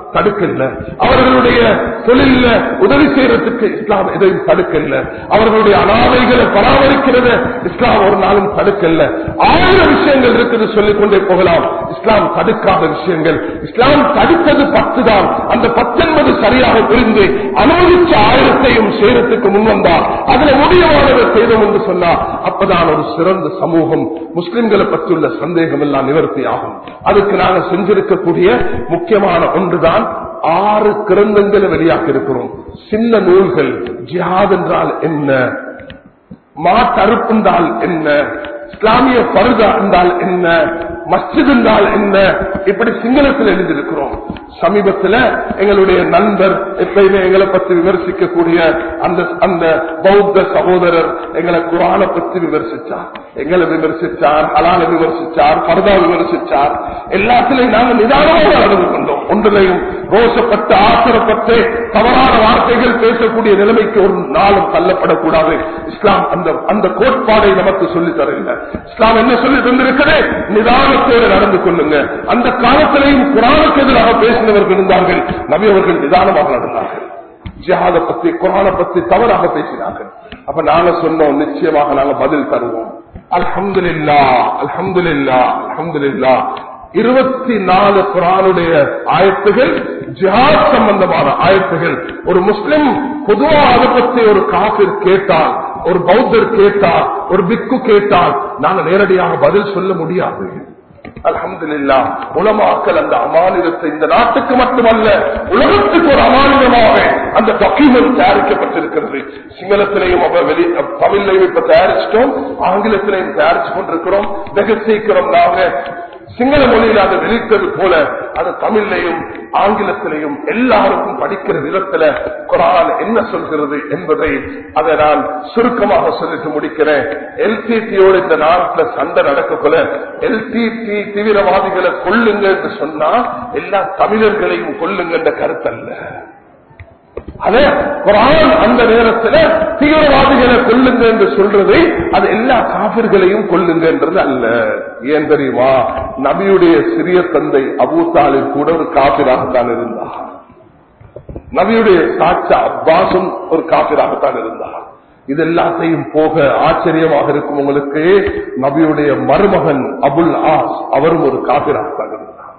[SPEAKER 1] தடுக்கல அவர்களுடைய தொழில உதவி செய்யறதுக்கு இஸ்லாம் எதையும் தடுக்கல அவர்களுடைய அனாதைகளை பராமரிக்கிறது இஸ்லாம் ஒரு நாளும் தடுக்கல ஆயிரம் விஷயங்கள் இருக்குது சொல்லிக் கொண்டே போகலாம் இஸ்லாம் தடுக்காத விஷயங்கள் இஸ்லாம் தடுத்தது பத்து தான் அந்த பத்தொன்பது சரியாக புரிந்து அனுமதிச்ச ஆயிரத்தையும் செய்யறதுக்கு முன் வந்தார் அதுல முடியவானதை செய்தோம் என்று சொன்னா அப்பதான் ஒரு சிறந்த சமூகம் முஸ்லிம்களை பற்றியுள்ள சந்தேகம் எல்லாம் நிவர்த்தி ஆகும் அதுக்கு நாங்கள் செஞ்சிருக்கக்கூடிய முக்கியமான ஒன்றுதான் ஆறு கிரந்தங்களை வெளியாக்கி இருக்கிறோம் சின்ன நூல்கள் ஜிஹாத் என்றால் என்ன மாட்டறுப்பு என்றால் என்ன இஸ்லாமிய பருதா என்றால் என்ன மஸ்ஜித் என்றால் என்ன இப்படி சிங்களத்தில் எழுதியிருக்கிறோம் சமீபத்தில் எங்களுடைய நண்பர் எப்பயுமே எங்களை பற்றி விமர்சிக்கக்கூடிய அந்த அந்த பௌத்த சகோதரர் எங்களை குரானை பற்றி விமர்சிச்சார் எங்களை விமர்சிச்சார் ஹலாலை விமர்சிச்சார் பரதா விமர்சிச்சார் எல்லாத்திலையும் நாங்கள் நிதானமாக நடந்து கொண்டோம் ஒன்றிலையும் ரோஷப்பட்டு ஆசிரப்பட்டு தவறான வார்த்தைகள் பேசக்கூடிய நிலைமைக்கு ஒரு நாளும் தள்ளப்படக்கூடாது இஸ்லாம் அந்த அந்த கோட்பாடை நமக்கு சொல்லி தரவில்லை இஸ்லாம் என்ன சொல்லி தந்திருக்கிறது நிதானத்தோடு நடந்து கொள்ளுங்க அந்த காலத்திலையும் குரானுக்கு எதிராக பேசினவர்கள் இருந்தார்கள் நபி அவர்கள் நிதானமாக நடந்தார்கள் ஜிஹாத பத்தி குரான பத்தி தவறாக பேசினார்கள் அப்ப நாங்க சொன்னோம் நிச்சயமாக நாங்க பதில் தருவோம் அல்ஹம்துலில்லா அல்ஹம்துலில்லா அல்ஹம்துலில்லா இருபத்தி நாலு குரானுடைய ஆயத்துகள் ஜிஹாத் சம்பந்தமான ஆயத்துகள் ஒரு முஸ்லிம் பொதுவா அதை பற்றி ஒரு காபிர் கேட்டால் ஒரு பௌத்தர் கேட்டால் ஒரு பிக்கு கேட்டால் நாங்க நேரடியாக பதில் சொல்ல முடியாது அலமதுல்லா உலமாக்கல் அந்த அமானிதத்தை இந்த நாட்டுக்கு மட்டுமல்ல உலகத்துக்கு ஒரு அமானிதமாக அந்த டாக்குமெண்ட் தயாரிக்கப்பட்டிருக்கிறது சிங்களத்திலையும் வெளி தமிழ்லையும் இப்ப தயாரிச்சிட்டோம் ஆங்கிலத்திலையும் தயாரிச்சு கொண்டிருக்கிறோம் வெகு சீக்கிரம் நாங்க சிங்கள மொழியில் அதை வெளியிட்டது போல அது தமிழ்லையும் ஆங்கிலத்திலையும் எல்லாருக்கும் படிக்கிற விதத்துல குரான் என்ன சொல்கிறது என்பதை அதை நான் சுருக்கமாக சொல்லிட்டு முடிக்கிறேன் எல்டிடியோடு இந்த நாட்டில் சண்டை நடக்கக்குள்ள எல்டிடி தீவிரவாதிகளை கொள்ளுங்க என்று சொன்னா எல்லா தமிழர்களையும் கொள்ளுங்க என்ற கருத்தல்ல அதே குரான் அந்த நேரத்தில் தீவிரவாதிகளை கொல்லுங்க என்று சொல்றது அது எல்லா காபிர்களையும் கொல்லுங்க என்றது அல்ல ஏன் தெரியுமா நபியுடைய சிறிய தந்தை அபூசாலில் கூட ஒரு காபிராகத்தான் இருந்தார் நபியுடைய சாட்சா அப்பாசும் ஒரு காபிராகத்தான் இருந்தார் இது எல்லாத்தையும் போக ஆச்சரியமாக இருக்கும் உங்களுக்கு நபியுடைய மருமகன் அபுல் ஆஸ் அவரும் ஒரு காபிராகத்தான் இருந்தார்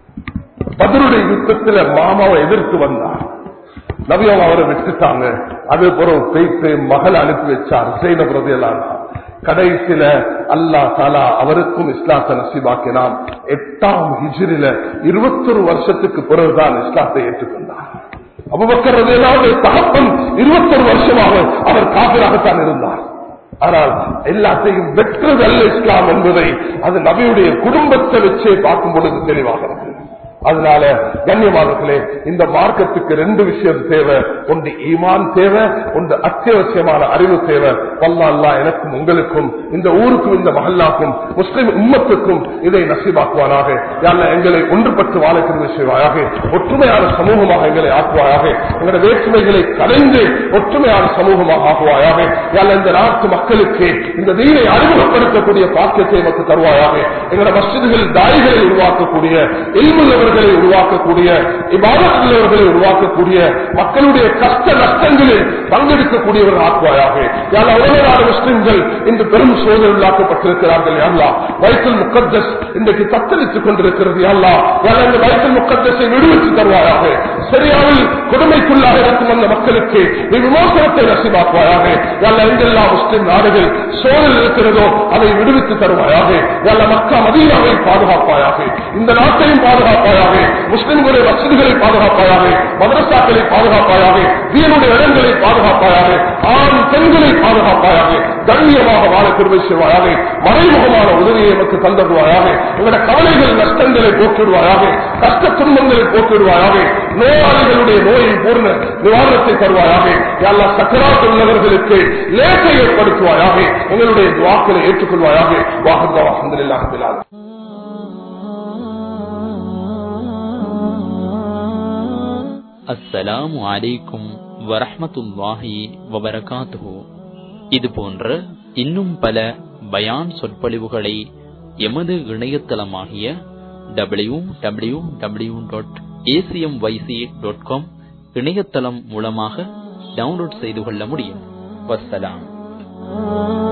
[SPEAKER 1] பதிலுடைய யுத்தத்தில் மாமாவை எதிர்த்து வந்தார் நபியாவை அவரை விட்டுட்டாங்க அது பிறகு பேய்த்து மகள் அனுப்பி வச்சார் செய்த பிரதியெல்லாம் கடைசியில அல்லா தாலா அவருக்கும் இஸ்லாத்தை நசிபாக்கினான் எட்டாம் ஹிஜிரில இருபத்தொரு வருஷத்துக்கு பிறகுதான் இஸ்லாத்தை ஏற்றுக்கொண்டார் அபுபக்கர் தகப்பன் இருபத்தொரு வருஷமாக அவர் காபிராகத்தான் இருந்தார் ஆனால் எல்லாத்தையும் வெற்றதல்ல இஸ்லாம் என்பதை அது நபியுடைய குடும்பத்தை வச்சே பார்க்கும் பொழுது தெளிவாக இருக்கு அதனால கண்ணியமானர்களே இந்த மார்க்கத்துக்கு ரெண்டு விஷயம் தேவை ஒன்று ஈமான் தேவை ஒன்று அத்தியாவசியமான அறிவு தேவை வல்லா அல்லா எனக்கும் உங்களுக்கும் இந்த ஊருக்கும் இந்த மகல்லாக்கும் முஸ்லிம் உம்மத்துக்கும் இதை நசிபாக்குவானாக யார எங்களை ஒன்றுபட்டு வாழக்கூடிய செய்வாயாக ஒற்றுமையான சமூகமாக எங்களை ஆக்குவாயாக எங்களுடைய வேற்றுமைகளை கலைந்து ஒற்றுமையான சமூகமாக ஆக்குவாயாக யார இந்த நாட்டு மக்களுக்கு இந்த தீனை அறிமுகப்படுத்தக்கூடிய பாக்கியத்தை நமக்கு தருவாயாக எங்களுடைய மஸ்ஜிதுகள் தாய்களை உருவாக்கக்கூடிய எல்முள்ளவர்கள் உள்ளவர்களை உருவாக்கக்கூடிய இவ்வாதத்துள்ளவர்களை உருவாக்கக்கூடிய மக்களுடைய கஷ்ட நஷ்டங்களில் பங்கெடுக்கக்கூடியவர்கள் ஆக்குவாயாக யாரா உலகநாடு முஸ்லிம்கள் இன்று பெரும் சோதனை உள்ளாக்கப்பட்டிருக்கிறார்கள் யாரா வயசில் முக்கத்தஸ் இன்றைக்கு தத்தளித்துக் கொண்டிருக்கிறது யாரா யாரா இந்த வயசில் முக்கத்தஸை விடுவித்து தருவாயாக சரியாவில் கொடுமைக்குள்ளாக இருக்கும் அந்த மக்களுக்கு நீ விமோசனத்தை நசிவாக்குவாயாக யாரா எங்கெல்லாம் முஸ்லிம் நாடுகள் சோதனை இருக்கிறதோ அதை விடுவித்து தருவாயாக யாரா மக்கா மதீனாவை பாதுகாப்பாயாக இந்த நாட்டையும் பாதுகாப்பாயாக முஸ்லிம்களுடைய மசிதிகளை பாதுகாப்பாயாக மதரசாக்களை பாதுகாப்பாயாக வீரனுடைய இடங்களை பாதுகாப்பாயாக ஆண் பெண்களை பாதுகாப்பாயாக கண்ணியமாக வாழ குருவை செய்வாயாக மறைமுகமான உதவியை நமக்கு தந்தருவாயாக எங்களுடைய கவலைகள் நஷ்டங்களை போக்கிடுவாயாக கஷ்ட துன்பங்களை போக்கிடுவாயாக நோயாளிகளுடைய நோயை பூர்ண நிவாரணத்தை தருவாயாக எல்லா சக்கராத்து உள்ளவர்களுக்கு லேசை ஏற்படுத்துவாயாக எங்களுடைய வாக்களை ஏற்றுக்கொள்வாயாக வாகந்த வாகந்தில்
[SPEAKER 2] அஸ்ஸலாமு அலைக்கும் வரஹ்மத்துல்லாஹி வபரகாத்துஹு இது போன்ற இன்னும் பல பயான் சொற்பொழிவுகளை எமது இணையதளமாகிய W W W dot ACM YC dot com இணையதளம் மூலமாக டவுன்லோட் செய்து கொள்ள முடியும் வஸ்ஸலாம்